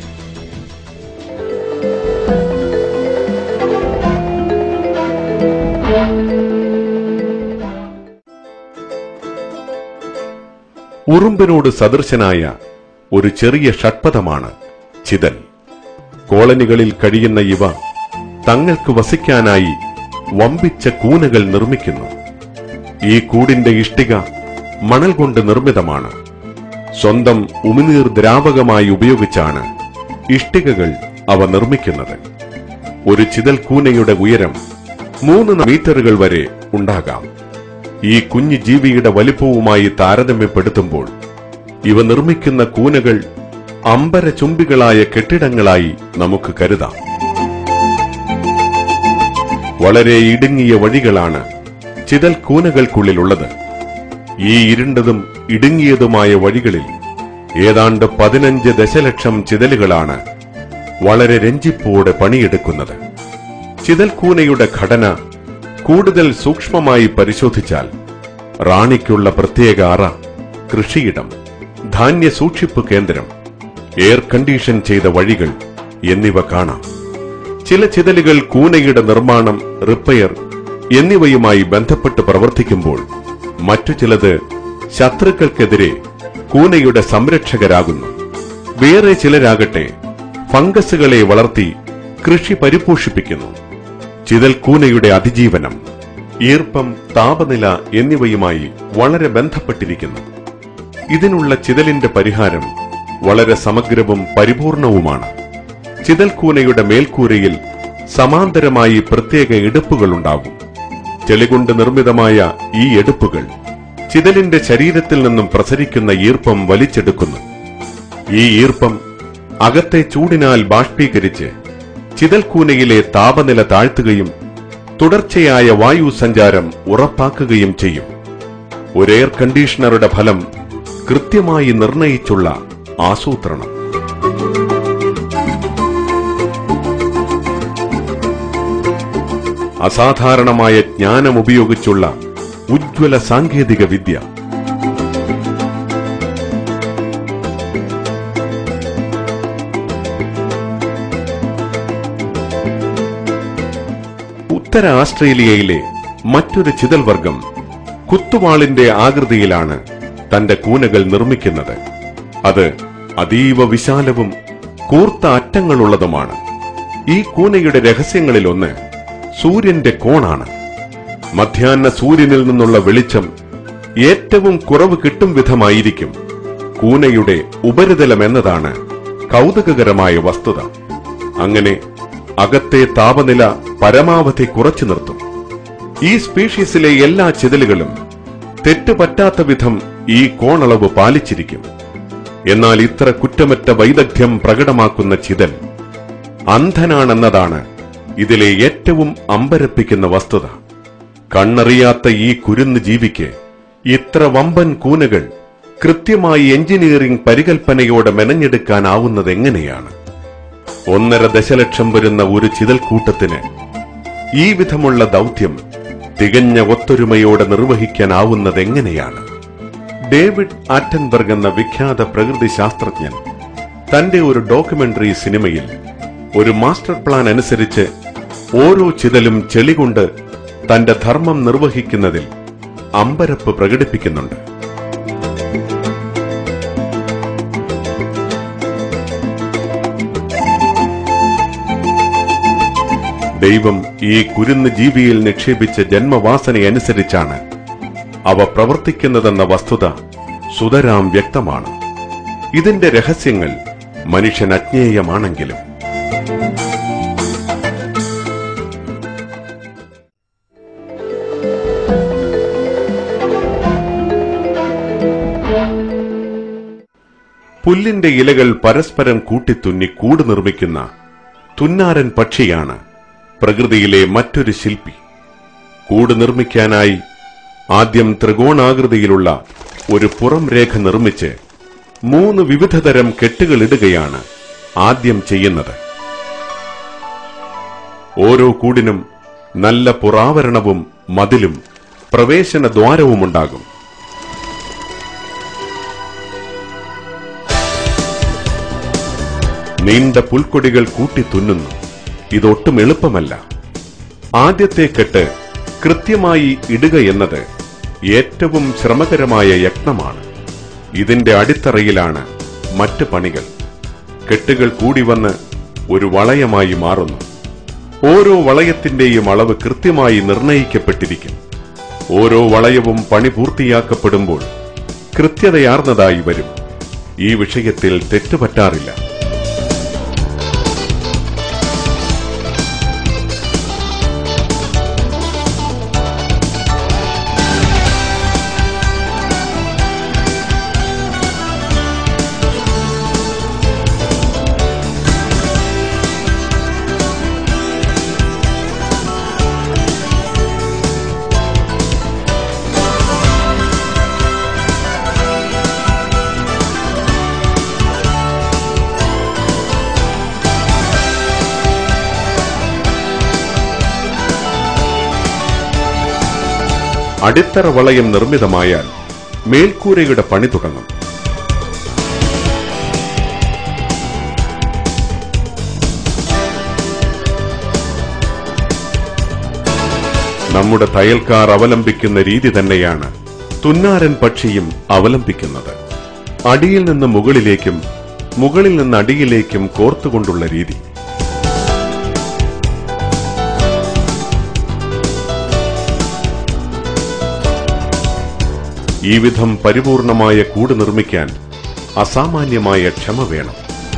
ഉറുമ്പിനോട് സദൃശനായ ഒരു ചെറിയ ഷഡ്പഥമാണ് ചിതൽ കോളനികളിൽ കഴിയുന്ന ഇവ തങ്ങൾക്ക് വസിക്കാനായി വമ്പിച്ച കൂനകൾ നിർമ്മിക്കുന്നു ഈ കൂടിന്റെ ഇഷ്ടിക മണൽ കൊണ്ട് നിർമ്മിതമാണ് സ്വന്തം ഉമിനീർ ദ്രാവകമായി ഉപയോഗിച്ചാണ് ഇഷ്ടികകൾ അവ നിർമ്മിക്കുന്നത് ഒരു ചിതൽ കൂനയുടെ ഉയരം മൂന്ന് മീറ്ററുകൾ വരെ ഉണ്ടാകാം ഈ കുഞ്ഞു ജീവിയുടെ വലിപ്പവുമായി താരതമ്യപ്പെടുത്തുമ്പോൾ ഇവ നിർമ്മിക്കുന്ന കൂനകൾ അമ്പര ചുംബികളായ കെട്ടിടങ്ങളായി നമുക്ക് കരുതാം വളരെ ഇടുങ്ങിയ വഴികളാണ് ചിതൽ കൂനകൾക്കുള്ളിലുള്ളത് ഈ ഇരുണ്ടതും ഇടുങ്ങിയതുമായ വഴികളിൽ ഏതാണ്ട് പതിനഞ്ച് ദശലക്ഷം ചിതലുകളാണ് വളരെ രഞ്ജിപ്പോടെ പണിയെടുക്കുന്നത് ചിതൽക്കൂനയുടെ ഘടന കൂടുതൽ സൂക്ഷ്മമായി പരിശോധിച്ചാൽ റാണിക്കുള്ള പ്രത്യേക അറ കൃഷിയിടം ധാന്യ സൂക്ഷിപ്പ് കേന്ദ്രം എയർ കണ്ടീഷൻ ചെയ്ത വഴികൾ എന്നിവ കാണാം ചില ചിതലുകൾ കൂനയുടെ നിർമ്മാണം റിപ്പയർ എന്നിവയുമായി ബന്ധപ്പെട്ട് പ്രവർത്തിക്കുമ്പോൾ മറ്റു ചിലത് ശത്രുക്കൾക്കെതിരെ കൂനയുടെ സംരക്ഷകരാകുന്നു വേറെ ചിലരാകട്ടെ ഫംഗസുകളെ വളർത്തി കൃഷി പരിപോഷിപ്പിക്കുന്നു ചിതൽ കൂനയുടെ അതിജീവനം ഈർപ്പം താപനില എന്നിവയുമായി വളരെ ബന്ധപ്പെട്ടിരിക്കുന്നു ഇതിനുള്ള ചിതലിന്റെ പരിഹാരം വളരെ സമഗ്രവും പരിപൂർണവുമാണ് ചിതൽക്കൂനയുടെ മേൽക്കൂരയിൽ സമാന്തരമായി പ്രത്യേക എടുപ്പുകളുണ്ടാകും ചെളികൊണ്ട് നിർമ്മിതമായ ഈ എടുപ്പുകൾ ചിതലിന്റെ ശരീരത്തിൽ നിന്നും പ്രസരിക്കുന്ന ഈർപ്പം വലിച്ചെടുക്കുന്നു ഈ ഈർപ്പം അകത്തെ ചൂടിനാൽ ബാഷ്പീകരിച്ച് ചിതൽക്കൂനയിലെ താപനില താഴ്ത്തുകയും തുടർച്ചയായ വായു സഞ്ചാരം ഉറപ്പാക്കുകയും ചെയ്യും ഒരു എയർ കണ്ടീഷണറുടെ ഫലം കൃത്യമായി നിർണയിച്ചുള്ള ആസൂത്രണം അസാധാരണമായ ജ്ഞാനം ഉപയോഗിച്ചുള്ള ഉജ്ജ്വല സാങ്കേതിക വിദ്യ ഉത്തര ആസ്ട്രേലിയയിലെ മറ്റൊരു ചിതൽ വർഗം കുത്തുവാളിന്റെ ആകൃതിയിലാണ് തന്റെ കൂനകൾ നിർമ്മിക്കുന്നത് അത് അതീവ വിശാലവും കൂർത്ത അറ്റങ്ങളുള്ളതുമാണ് ഈ കൂനയുടെ രഹസ്യങ്ങളിലൊന്ന് സൂര്യന്റെ കോണാണ് മധ്യാഹ്ന സൂര്യനിൽ നിന്നുള്ള വെളിച്ചം ഏറ്റവും കുറവ് കിട്ടും വിധമായിരിക്കും കൂനയുടെ ഉപരിതലം എന്നതാണ് കൗതുകകരമായ വസ്തുത അങ്ങനെ അകത്തെ താപനില പരമാവധി കുറച്ചു നിർത്തും ഈ സ്പീഷീസിലെ എല്ലാ ചിതലുകളും തെറ്റുപറ്റാത്ത വിധം ഈ കോണളവ് പാലിച്ചിരിക്കും എന്നാൽ ഇത്ര കുറ്റമറ്റ വൈദഗ്ധ്യം പ്രകടമാക്കുന്ന ചിതൽ അന്ധനാണെന്നതാണ് ഇതിലെ ഏറ്റവും അമ്പരപ്പിക്കുന്ന വസ്തുത കണ്ണറിയാത്ത ഈ കുരുന്ന് ജീവിക്ക് ഇത്ര വമ്പൻ കൂനകൾ കൃത്യമായി എഞ്ചിനീയറിംഗ് പരികൽപ്പനയോടെ മെനഞ്ഞെടുക്കാനാവുന്നത് എങ്ങനെയാണ് ഒന്നര ദശലക്ഷം വരുന്ന ഒരു ചിതൽക്കൂട്ടത്തിന് ഈ വിധമുള്ള ദൗത്യം തികഞ്ഞ ഒത്തൊരുമയോടെ നിർവഹിക്കാനാവുന്നത് എങ്ങനെയാണ് ഡേവിഡ് ആറ്റൻബർഗ് എന്ന വിഖ്യാത പ്രകൃതി ശാസ്ത്രജ്ഞൻ തന്റെ ഒരു ഡോക്യുമെന്ററി സിനിമയിൽ ഒരു മാസ്റ്റർ പ്ലാൻ അനുസരിച്ച് ഓരോ ചിതലും ചെളികൊണ്ട് തന്റെ ധർമ്മം നിർവഹിക്കുന്നതിൽ അമ്പരപ്പ് പ്രകടിപ്പിക്കുന്നുണ്ട് ദൈവം ഈ കുരുന്ന് ജീവിയിൽ നിക്ഷേപിച്ച ജന്മവാസനയനുസരിച്ചാണ് അവ പ്രവർത്തിക്കുന്നതെന്ന വസ്തുത സുതരാം വ്യക്തമാണ് ഇതിന്റെ രഹസ്യങ്ങൾ മനുഷ്യൻ അജ്ഞേയമാണെങ്കിലും പുല്ലിന്റെ ഇലകൾ പരസ്പരം കൂട്ടിത്തുന്നി കൂട് നിർമ്മിക്കുന്ന തുന്നാരൻ പക്ഷിയാണ് പ്രകൃതിയിലെ മറ്റൊരു ശില്പി കൂട് നിർമ്മിക്കാനായി ആദ്യം ത്രികോണാകൃതിയിലുള്ള ഒരു പുറം രേഖ നിർമ്മിച്ച് മൂന്ന് വിവിധതരം കെട്ടുകൾ ഇടുകയാണ് ആദ്യം ചെയ്യുന്നത് ഓരോ കൂടിനും നല്ല പുറാവരണവും മതിലും പ്രവേശന ദ്വാരവുമുണ്ടാകും നീണ്ട പുൽക്കൊടികൾ കൂട്ടിത്തുന്നുന്നു ഇതൊട്ടും എളുപ്പമല്ല ആദ്യത്തെ കെട്ട് കൃത്യമായി ഇടുക എന്നത് ഏറ്റവും ശ്രമകരമായ യത്നമാണ് ഇതിന്റെ അടിത്തറയിലാണ് മറ്റ് പണികൾ കെട്ടുകൾ കൂടി വന്ന് ഒരു വളയമായി മാറുന്നു ഓരോ വളയത്തിന്റെയും അളവ് കൃത്യമായി നിർണയിക്കപ്പെട്ടിരിക്കും ഓരോ വളയവും പണി പൂർത്തിയാക്കപ്പെടുമ്പോൾ കൃത്യതയാർന്നതായി വരും ഈ വിഷയത്തിൽ തെറ്റുപറ്റാറില്ല അടിത്തറ വളയം നിർമ്മിതമായാൽ മേൽക്കൂരയുടെ പണി തുടങ്ങും നമ്മുടെ തയ്യൽക്കാർ അവലംബിക്കുന്ന രീതി തന്നെയാണ് തുന്നാരൻ പക്ഷിയും അവലംബിക്കുന്നത് അടിയിൽ നിന്ന് മുകളിലേക്കും മുകളിൽ നിന്ന് അടിയിലേക്കും കോർത്തുകൊണ്ടുള്ള രീതി ഈ വിധം പരിപൂർണമായ കൂട് നിർമ്മിക്കാൻ അസാമാന്യമായ ക്ഷമ വേണം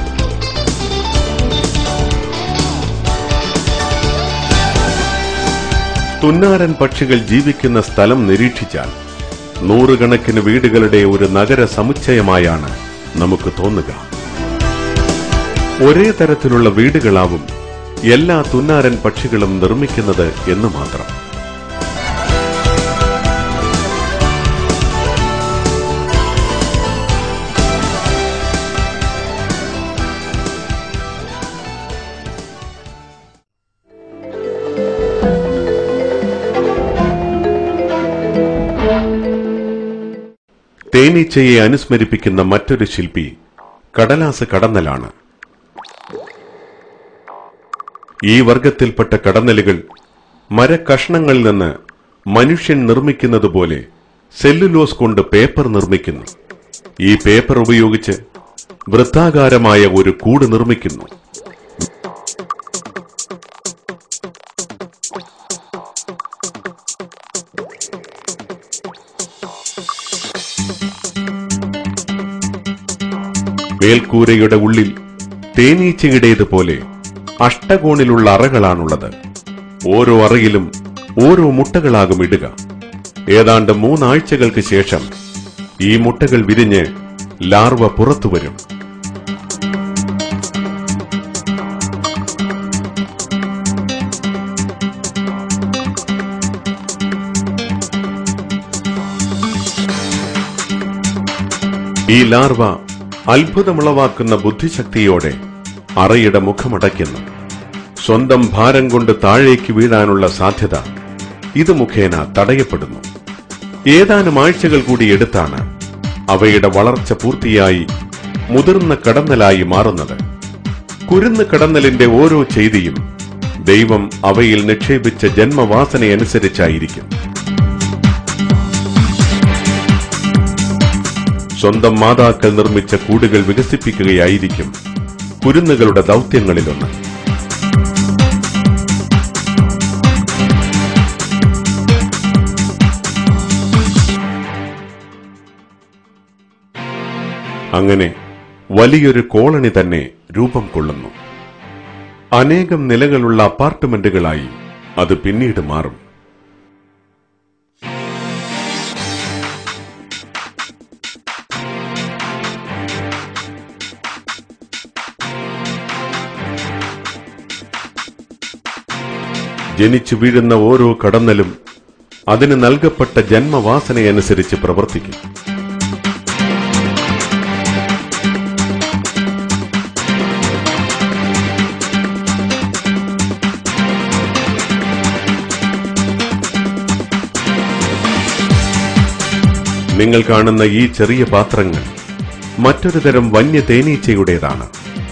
തുന്നാരൻ പക്ഷികൾ ജീവിക്കുന്ന സ്ഥലം നിരീക്ഷിച്ചാൽ നൂറുകണക്കിന് വീടുകളുടെ ഒരു നഗര സമുച്ചയമായാണ് നമുക്ക് തോന്നുക ഒരേ തരത്തിലുള്ള വീടുകളാവും എല്ലാ തുന്നാരൻ പക്ഷികളും നിർമ്മിക്കുന്നത് എന്ന് മാത്രം തേനീച്ചയെ അനുസ്മരിപ്പിക്കുന്ന മറ്റൊരു ശില്പി കടലാസ് കടന്നലാണ് ഈ വർഗത്തിൽപ്പെട്ട കടന്നലുകൾ മരക്കഷ്ണങ്ങളിൽ നിന്ന് മനുഷ്യൻ നിർമ്മിക്കുന്നതുപോലെ സെല്ലുലോസ് കൊണ്ട് പേപ്പർ നിർമ്മിക്കുന്നു ഈ പേപ്പർ ഉപയോഗിച്ച് വൃത്താകാരമായ ഒരു കൂട് നിർമ്മിക്കുന്നു മേൽക്കൂരയുടെ ഉള്ളിൽ തേനീച്ചയുടേതുപോലെ അഷ്ടകോണിലുള്ള അറകളാണുള്ളത് ഓരോ അറയിലും ഓരോ മുട്ടകളാകും ഇടുക ഏതാണ്ട് മൂന്നാഴ്ചകൾക്ക് ശേഷം ഈ മുട്ടകൾ വിരിഞ്ഞ് ലാർവ പുറത്തുവരും ഈ ലാർവ അത്ഭുതമുളവാക്കുന്ന ബുദ്ധിശക്തിയോടെ അറയുടെ മുഖമടയ്ക്കുന്നു സ്വന്തം ഭാരം കൊണ്ട് താഴേക്ക് വീഴാനുള്ള സാധ്യത ഇത് മുഖേന തടയപ്പെടുന്നു ഏതാനും ആഴ്ചകൾ കൂടി എടുത്താണ് അവയുടെ വളർച്ച പൂർത്തിയായി മുതിർന്ന കടന്നലായി മാറുന്നത് കുരുന്ന് കടന്നലിന്റെ ഓരോ ചെയ്തിയും ദൈവം അവയിൽ നിക്ഷേപിച്ച ജന്മവാസനയനുസരിച്ചായിരിക്കും സ്വന്തം മാതാക്കൾ നിർമ്മിച്ച കൂടുകൾ വികസിപ്പിക്കുകയായിരിക്കും കുരുന്നുകളുടെ ദൗത്യങ്ങളിലൊന്ന് അങ്ങനെ വലിയൊരു കോളനി തന്നെ രൂപം കൊള്ളുന്നു അനേകം നിലകളുള്ള അപ്പാർട്ട്മെന്റുകളായി അത് പിന്നീട് മാറും ജനിച്ചു വീഴുന്ന ഓരോ കടന്നലും അതിന് നൽകപ്പെട്ട ജന്മവാസനയനുസരിച്ച് പ്രവർത്തിക്കും നിങ്ങൾ കാണുന്ന ഈ ചെറിയ പാത്രങ്ങൾ മറ്റൊരു തരം വന്യ തേനീച്ചയുടേതാണ്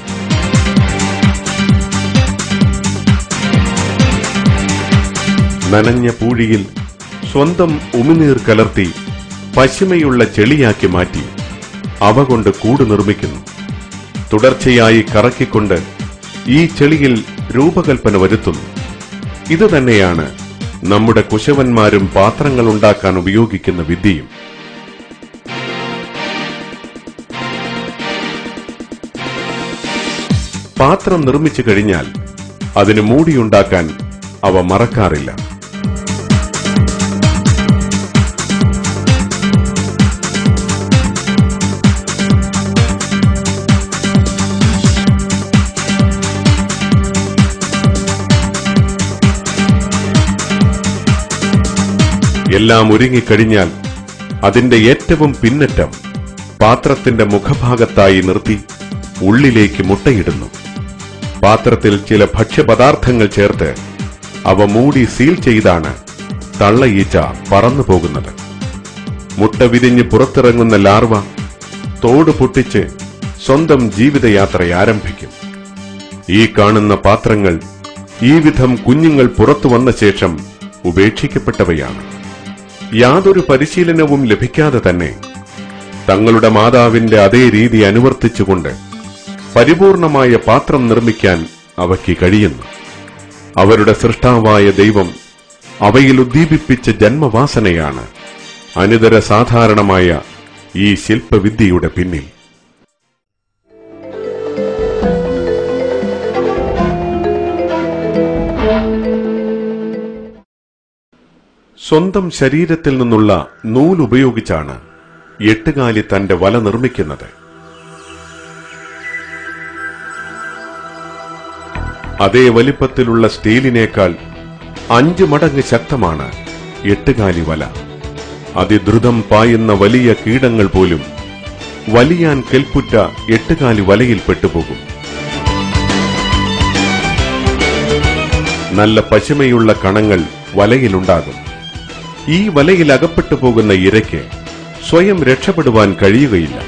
നനഞ്ഞ പൂഴിയിൽ സ്വന്തം ഉമിനീർ കലർത്തി പശിമയുള്ള ചെളിയാക്കി മാറ്റി അവ കൊണ്ട് കൂട് നിർമ്മിക്കുന്നു തുടർച്ചയായി കറക്കിക്കൊണ്ട് ഈ ചെളിയിൽ രൂപകൽപ്പന വരുത്തുന്നു ഇത് തന്നെയാണ് നമ്മുടെ കുശവന്മാരും പാത്രങ്ങൾ ഉണ്ടാക്കാൻ ഉപയോഗിക്കുന്ന വിദ്യയും പാത്രം നിർമ്മിച്ചു കഴിഞ്ഞാൽ അതിന് മൂടിയുണ്ടാക്കാൻ അവ മറക്കാറില്ല എല്ലാം ഒരുങ്ങിക്കഴിഞ്ഞാൽ അതിന്റെ ഏറ്റവും പിന്നറ്റം പാത്രത്തിന്റെ മുഖഭാഗത്തായി നിർത്തി ഉള്ളിലേക്ക് മുട്ടയിടുന്നു പാത്രത്തിൽ ചില ഭക്ഷ്യപദാർത്ഥങ്ങൾ ചേർത്ത് അവ മൂടി സീൽ ചെയ്താണ് തള്ളയീച്ച പറന്നു പോകുന്നത് മുട്ട വിരിഞ്ഞ് പുറത്തിറങ്ങുന്ന ലാർവ തോട് പൊട്ടിച്ച് സ്വന്തം ജീവിതയാത്ര ആരംഭിക്കും ഈ കാണുന്ന പാത്രങ്ങൾ ഈ വിധം കുഞ്ഞുങ്ങൾ പുറത്തു വന്ന ശേഷം ഉപേക്ഷിക്കപ്പെട്ടവയാണ് യാതൊരു പരിശീലനവും ലഭിക്കാതെ തന്നെ തങ്ങളുടെ മാതാവിന്റെ അതേ രീതി അനുവർത്തിച്ചുകൊണ്ട് പരിപൂർണമായ പാത്രം നിർമ്മിക്കാൻ അവയ്ക്ക് കഴിയുന്നു അവരുടെ സൃഷ്ടാവായ ദൈവം അവയിൽ ഉദ്ദീപിപ്പിച്ച ജന്മവാസനയാണ് അനിതര സാധാരണമായ ഈ ശില്പവിദ്യയുടെ പിന്നിൽ സ്വന്തം ശരീരത്തിൽ നിന്നുള്ള നൂലുപയോഗിച്ചാണ് എട്ടുകാലി തന്റെ വല നിർമ്മിക്കുന്നത് അതേ വലിപ്പത്തിലുള്ള സ്റ്റീലിനേക്കാൾ അഞ്ച് മടങ്ങ് ശക്തമാണ് എട്ടുകാലി വല അതിദ്രുതം പായുന്ന വലിയ കീടങ്ങൾ പോലും വലിയാൻ കെൽപ്പുറ്റ എട്ടുകാലി വലയിൽ പെട്ടുപോകും നല്ല പശിമയുള്ള കണങ്ങൾ വലയിലുണ്ടാകും ഈ വലയിൽ അകപ്പെട്ടു പോകുന്ന ഇരയ്ക്ക് സ്വയം രക്ഷപ്പെടുവാൻ കഴിയുകയില്ല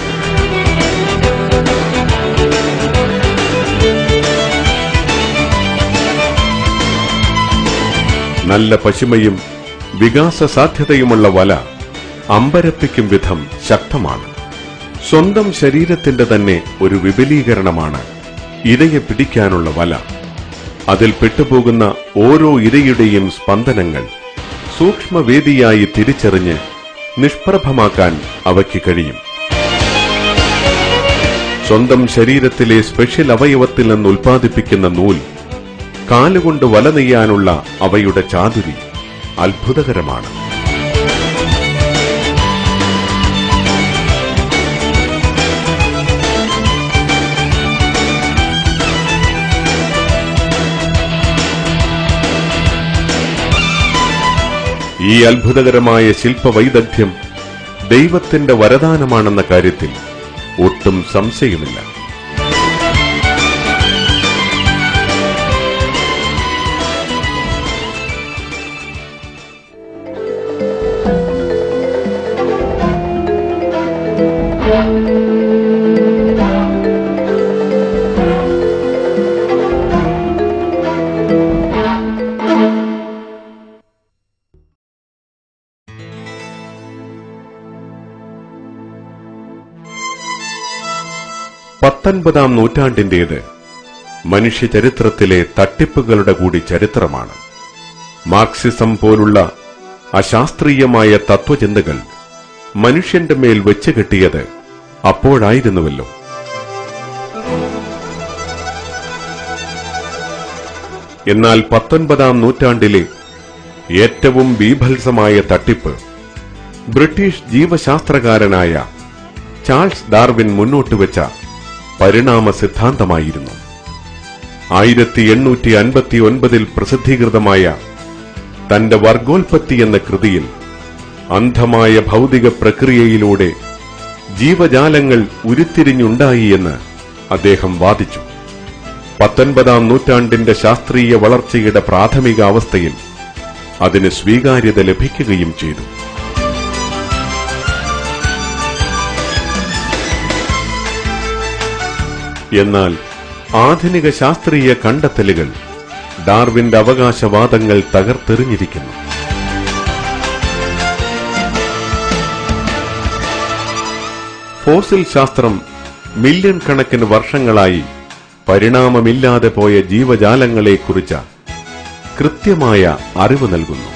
നല്ല പശിമയും വികാസ സാധ്യതയുമുള്ള വല അമ്പരപ്പിക്കും വിധം ശക്തമാണ് സ്വന്തം ശരീരത്തിന്റെ തന്നെ ഒരു വിപുലീകരണമാണ് ഇരയെ പിടിക്കാനുള്ള വല അതിൽ പെട്ടുപോകുന്ന ഓരോ ഇരയുടെയും സ്പന്ദനങ്ങൾ സൂക്ഷ്മവേദിയായി തിരിച്ചറിഞ്ഞ് നിഷ്പ്രഭമാക്കാൻ അവയ്ക്ക് കഴിയും സ്വന്തം ശരീരത്തിലെ സ്പെഷ്യൽ അവയവത്തിൽ നിന്ന് ഉൽപ്പാദിപ്പിക്കുന്ന നൂൽ കാലുകൊണ്ട് വല നെയ്യാനുള്ള അവയുടെ ചാതുരി അത്ഭുതകരമാണ് ഈ അത്ഭുതകരമായ ശില്പവൈദഗ്ധ്യം ദൈവത്തിന്റെ വരദാനമാണെന്ന കാര്യത്തിൽ ഒട്ടും സംശയമില്ല പത്തൊൻപതാം നൂറ്റാണ്ടിന്റേത് മനുഷ്യ ചരിത്രത്തിലെ തട്ടിപ്പുകളുടെ കൂടി ചരിത്രമാണ് മാർക്സിസം പോലുള്ള അശാസ്ത്രീയമായ തത്വചിന്തകൾ മനുഷ്യന്റെ മേൽ വെച്ച് കെട്ടിയത് അപ്പോഴായിരുന്നുവല്ലോ എന്നാൽ പത്തൊൻപതാം നൂറ്റാണ്ടിലെ ഏറ്റവും ബീഭത്സമായ തട്ടിപ്പ് ബ്രിട്ടീഷ് ജീവശാസ്ത്രകാരനായ ചാൾസ് ഡാർവിൻ മുന്നോട്ട് വെച്ച പരിണാമ സിദ്ധാന്തമായിരുന്നു ആയിരത്തി എണ്ണൂറ്റി അൻപത്തി ഒൻപതിൽ പ്രസിദ്ധീകൃതമായ തന്റെ വർഗോൽപത്തി എന്ന കൃതിയിൽ അന്ധമായ ഭൗതിക പ്രക്രിയയിലൂടെ ജീവജാലങ്ങൾ ഉരുത്തിരിഞ്ഞുണ്ടായി എന്ന് അദ്ദേഹം വാദിച്ചു പത്തൊൻപതാം നൂറ്റാണ്ടിന്റെ ശാസ്ത്രീയ വളർച്ചയുടെ പ്രാഥമിക അവസ്ഥയിൽ അതിന് സ്വീകാര്യത ലഭിക്കുകയും ചെയ്തു എന്നാൽ ആധുനിക ശാസ്ത്രീയ കണ്ടെത്തലുകൾ ഡാർവിന്റെ അവകാശവാദങ്ങൾ തകർത്തെറിഞ്ഞിരിക്കുന്നു ഫോസിൽ ശാസ്ത്രം മില്യൺ കണക്കിന് വർഷങ്ങളായി പരിണാമമില്ലാതെ പോയ ജീവജാലങ്ങളെക്കുറിച്ച കൃത്യമായ അറിവ് നൽകുന്നു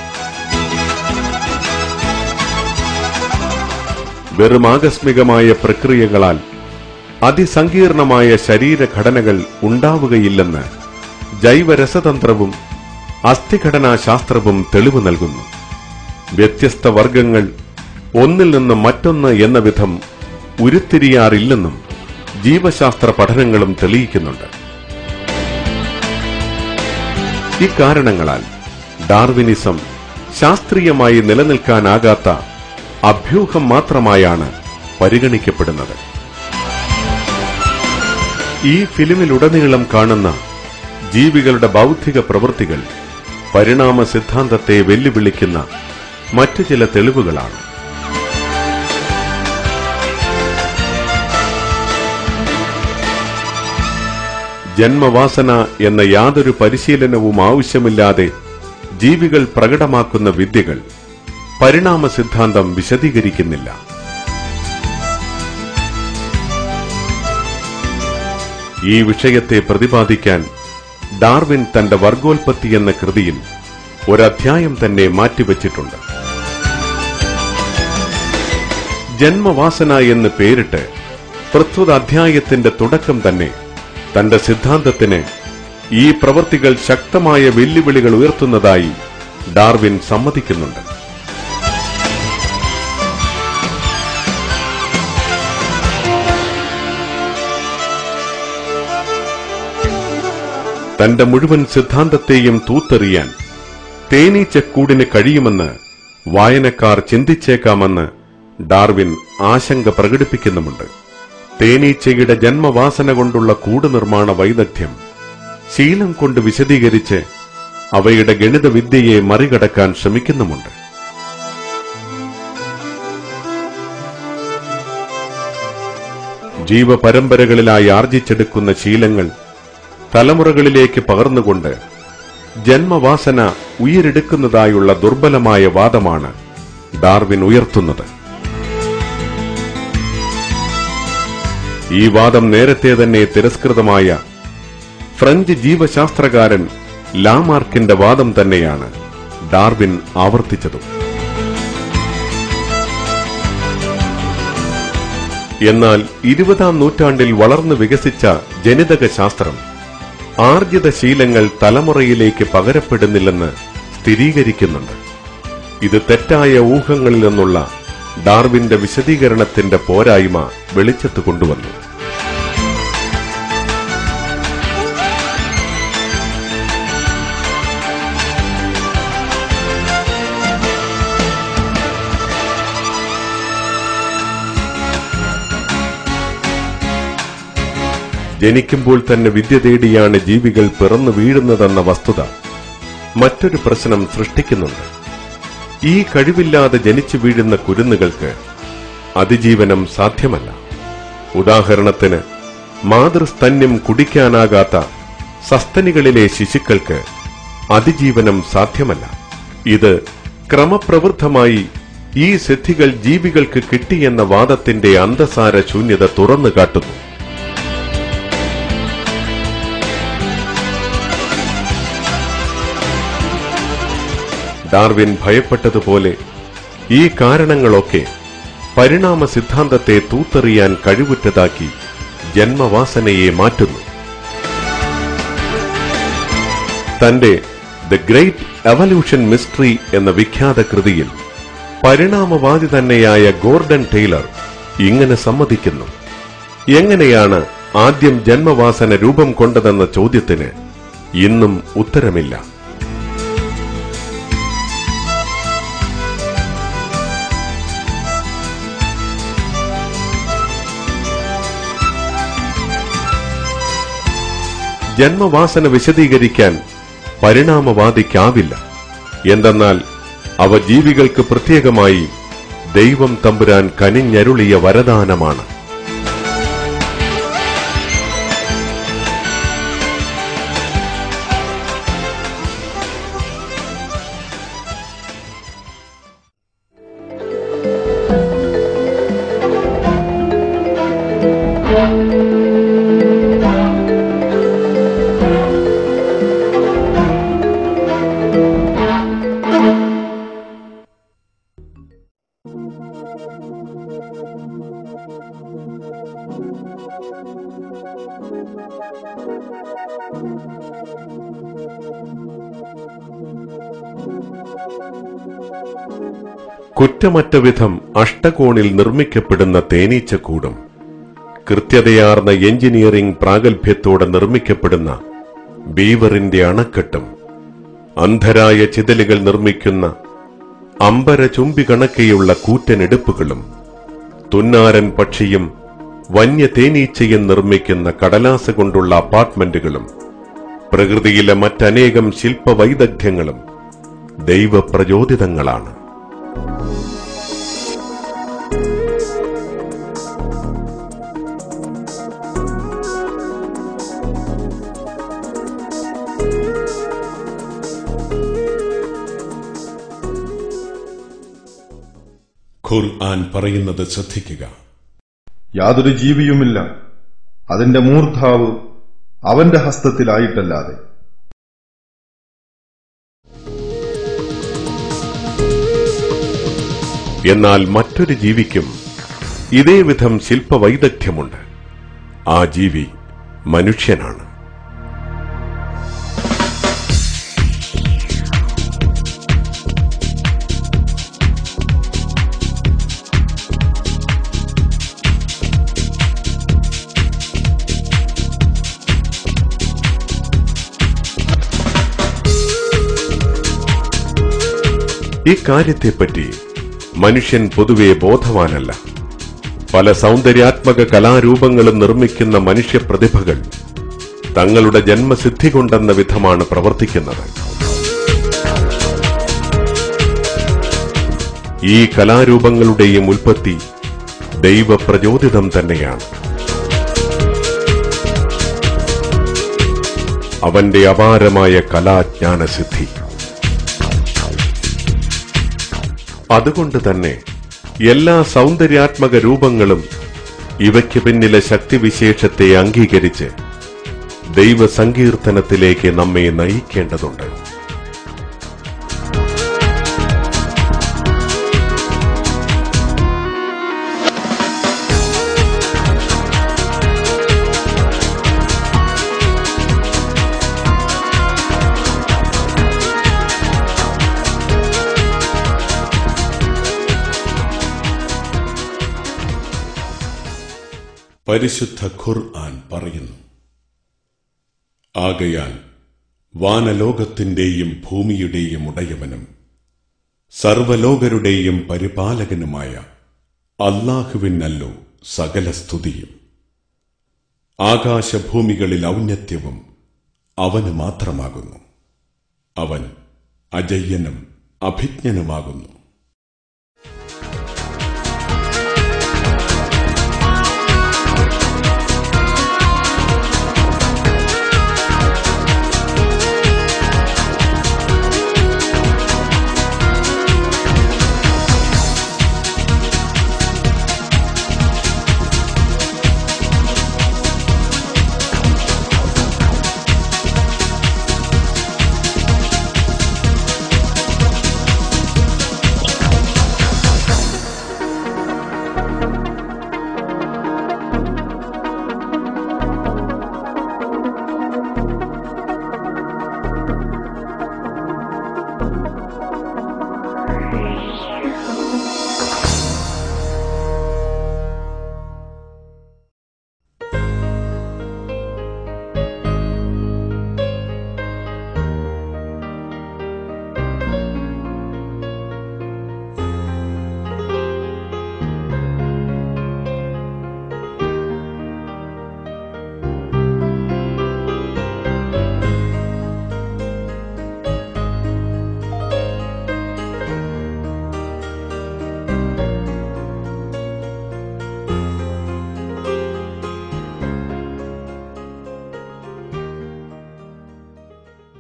വെറും ആകസ്മികമായ പ്രക്രിയകളാൽ അതിസങ്കീർണമായ ശരീരഘടനകൾ ഉണ്ടാവുകയില്ലെന്ന് ജൈവരസതന്ത്രവും അസ്ഥിഘടനാശാസ്ത്രവും തെളിവ് നൽകുന്നു വ്യത്യസ്ത വർഗങ്ങൾ ഒന്നിൽ നിന്ന് മറ്റൊന്ന് എന്ന വിധം ഉരുത്തിരിയാറില്ലെന്നും ജീവശാസ്ത്ര പഠനങ്ങളും തെളിയിക്കുന്നുണ്ട് ഇക്കാരണങ്ങളാൽ ഡാർവിനിസം ശാസ്ത്രീയമായി നിലനിൽക്കാനാകാത്ത അഭ്യൂഹം മാത്രമായാണ് പരിഗണിക്കപ്പെടുന്നത് ഈ ഫിലിമിലുടനീളം കാണുന്ന ജീവികളുടെ ബൗദ്ധിക പ്രവൃത്തികൾ പരിണാമ സിദ്ധാന്തത്തെ വെല്ലുവിളിക്കുന്ന മറ്റു ചില തെളിവുകളാണ് ജന്മവാസന എന്ന യാതൊരു പരിശീലനവും ആവശ്യമില്ലാതെ ജീവികൾ പ്രകടമാക്കുന്ന വിദ്യകൾ പരിണാമ സിദ്ധാന്തം വിശദീകരിക്കുന്നില്ല ഈ വിഷയത്തെ പ്രതിപാദിക്കാൻ ഡാർവിൻ തന്റെ വർഗോൽപത്തി എന്ന കൃതിയിൽ ഒരധ്യായം തന്നെ മാറ്റിവച്ചിട്ടുണ്ട് ജന്മവാസന എന്ന് പേരിട്ട് പ്രസ്തുത അധ്യായത്തിന്റെ തുടക്കം തന്നെ തന്റെ സിദ്ധാന്തത്തിന് ഈ പ്രവൃത്തികൾ ശക്തമായ വെല്ലുവിളികൾ ഉയർത്തുന്നതായി ഡാർവിൻ സമ്മതിക്കുന്നുണ്ട് തന്റെ മുഴുവൻ സിദ്ധാന്തത്തെയും തൂത്തെറിയാൻ തേനീച്ചക്കൂടിന് കഴിയുമെന്ന് വായനക്കാർ ചിന്തിച്ചേക്കാമെന്ന് ഡാർവിൻ ആശങ്ക പ്രകടിപ്പിക്കുന്നുമുണ്ട് തേനീച്ചയുടെ ജന്മവാസന കൊണ്ടുള്ള കൂട് നിർമ്മാണ വൈദഗ്ധ്യം ശീലം കൊണ്ട് വിശദീകരിച്ച് അവയുടെ ഗണിത വിദ്യയെ മറികടക്കാൻ ശ്രമിക്കുന്നുമുണ്ട് ജീവപരമ്പരകളിലായി ആർജിച്ചെടുക്കുന്ന ശീലങ്ങൾ തലമുറകളിലേക്ക് പകർന്നുകൊണ്ട് ജന്മവാസന ഉയരെടുക്കുന്നതായുള്ള ദുർബലമായ വാദമാണ് ഡാർവിൻ ഉയർത്തുന്നത് ഈ വാദം നേരത്തെ തന്നെ തിരസ്കൃതമായ ഫ്രഞ്ച് ജീവശാസ്ത്രകാരൻ ലാമാർക്കിന്റെ വാദം തന്നെയാണ് ഡാർവിൻ ആവർത്തിച്ചതും എന്നാൽ ഇരുപതാം നൂറ്റാണ്ടിൽ വളർന്നു വികസിച്ച ജനിതക ശാസ്ത്രം ആർജിത ശീലങ്ങൾ തലമുറയിലേക്ക് പകരപ്പെടുന്നില്ലെന്ന് സ്ഥിരീകരിക്കുന്നുണ്ട് ഇത് തെറ്റായ ഊഹങ്ങളിൽ നിന്നുള്ള ഡാർവിന്റെ വിശദീകരണത്തിന്റെ പോരായ്മ വെളിച്ചത്ത് കൊണ്ടുവന്നു ജനിക്കുമ്പോൾ തന്നെ വിദ്യ തേടിയാണ് ജീവികൾ പിറന്നു വീഴുന്നതെന്ന വസ്തുത മറ്റൊരു പ്രശ്നം സൃഷ്ടിക്കുന്നുണ്ട് ഈ കഴിവില്ലാതെ ജനിച്ചു വീഴുന്ന കുരുന്നുകൾക്ക് അതിജീവനം സാധ്യമല്ല ഉദാഹരണത്തിന് മാതൃസ്തന്യം കുടിക്കാനാകാത്ത സസ്തനികളിലെ ശിശുക്കൾക്ക് അതിജീവനം സാധ്യമല്ല ഇത് ക്രമപ്രവൃദ്ധമായി ഈ സിദ്ധികൾ ജീവികൾക്ക് കിട്ടിയെന്ന വാദത്തിന്റെ അന്തസാര ശൂന്യത തുറന്നു കാട്ടുന്നു ഡാർവിൻ ഭയപ്പെട്ടതുപോലെ ഈ കാരണങ്ങളൊക്കെ പരിണാമ സിദ്ധാന്തത്തെ തൂത്തെറിയാൻ കഴിവുറ്റതാക്കി ജന്മവാസനയെ മാറ്റുന്നു തന്റെ ദ ഗ്രേറ്റ് എവല്യൂഷൻ മിസ്റ്ററി എന്ന വിഖ്യാത കൃതിയിൽ പരിണാമവാദി തന്നെയായ ഗോർഡൻ ടൈലർ ഇങ്ങനെ സമ്മതിക്കുന്നു എങ്ങനെയാണ് ആദ്യം ജന്മവാസന രൂപം കൊണ്ടതെന്ന ചോദ്യത്തിന് ഇന്നും ഉത്തരമില്ല ജന്മവാസന വിശദീകരിക്കാൻ പരിണാമവാദിക്കാവില്ല എന്തെന്നാൽ അവ ജീവികൾക്ക് പ്രത്യേകമായി ദൈവം തമ്പുരാൻ കനിഞ്ഞരുളിയ വരദാനമാണ് കുറ്റമറ്റ വിധം അഷ്ടകോണിൽ നിർമ്മിക്കപ്പെടുന്ന തേനീച്ചക്കൂടും കൃത്യതയാർന്ന എഞ്ചിനീയറിംഗ് പ്രാഗൽഭ്യത്തോടെ നിർമ്മിക്കപ്പെടുന്ന ബീവറിന്റെ അണക്കെട്ടും അന്ധരായ ചിതലുകൾ നിർമ്മിക്കുന്ന അമ്പര ചുംബി കണക്കെയുള്ള കൂറ്റനെടുപ്പുകളും തുന്നാരൻ പക്ഷിയും വന്യ തേനീച്ചയും നിർമ്മിക്കുന്ന കടലാസ കൊണ്ടുള്ള അപ്പാർട്ട്മെന്റുകളും പ്രകൃതിയിലെ മറ്റനേകം ശില്പവൈദഗ്ധ്യങ്ങളും ദൈവപ്രചോദിതങ്ങളാണ് ഖുർആൻ പറയുന്നത് ശ്രദ്ധിക്കുക യാതൊരു ജീവിയുമില്ല അതിന്റെ മൂർധാവ് അവന്റെ ഹസ്തത്തിലായിട്ടല്ലാതെ എന്നാൽ മറ്റൊരു ജീവിക്കും ഇതേവിധം ശില്പവൈദഗ്ധ്യമുണ്ട് ആ ജീവി മനുഷ്യനാണ് ഇക്കാര്യത്തെപ്പറ്റി മനുഷ്യൻ പൊതുവെ ബോധവാനല്ല പല സൗന്ദര്യാത്മക കലാരൂപങ്ങളും നിർമ്മിക്കുന്ന മനുഷ്യ പ്രതിഭകൾ തങ്ങളുടെ ജന്മസിദ്ധി കൊണ്ടെന്ന വിധമാണ് പ്രവർത്തിക്കുന്നത് ഈ കലാരൂപങ്ങളുടെയും ഉൽപ്പത്തി ദൈവപ്രചോദിതം തന്നെയാണ് അവന്റെ അപാരമായ കലാജ്ഞാനസിദ്ധി അതുകൊണ്ട് തന്നെ എല്ലാ സൗന്ദര്യാത്മക രൂപങ്ങളും ഇവയ്ക്ക് പിന്നിലെ ശക്തിവിശേഷത്തെ അംഗീകരിച്ച് ദൈവസങ്കീർത്തനത്തിലേക്ക് നമ്മെ നയിക്കേണ്ടതുണ്ട് പരിശുദ്ധ ഖുർആൻ പറയുന്നു ആകയാൽ വാനലോകത്തിന്റെയും ഭൂമിയുടെയും ഉടയവനും സർവലോകരുടെയും പരിപാലകനുമായ അള്ളാഹുവിനല്ലോ സകല സ്തുതിയും ആകാശഭൂമികളിൽ ഔന്നത്യവും അവന് മാത്രമാകുന്നു അവൻ അജയ്യനും അഭിജ്ഞനുമാകുന്നു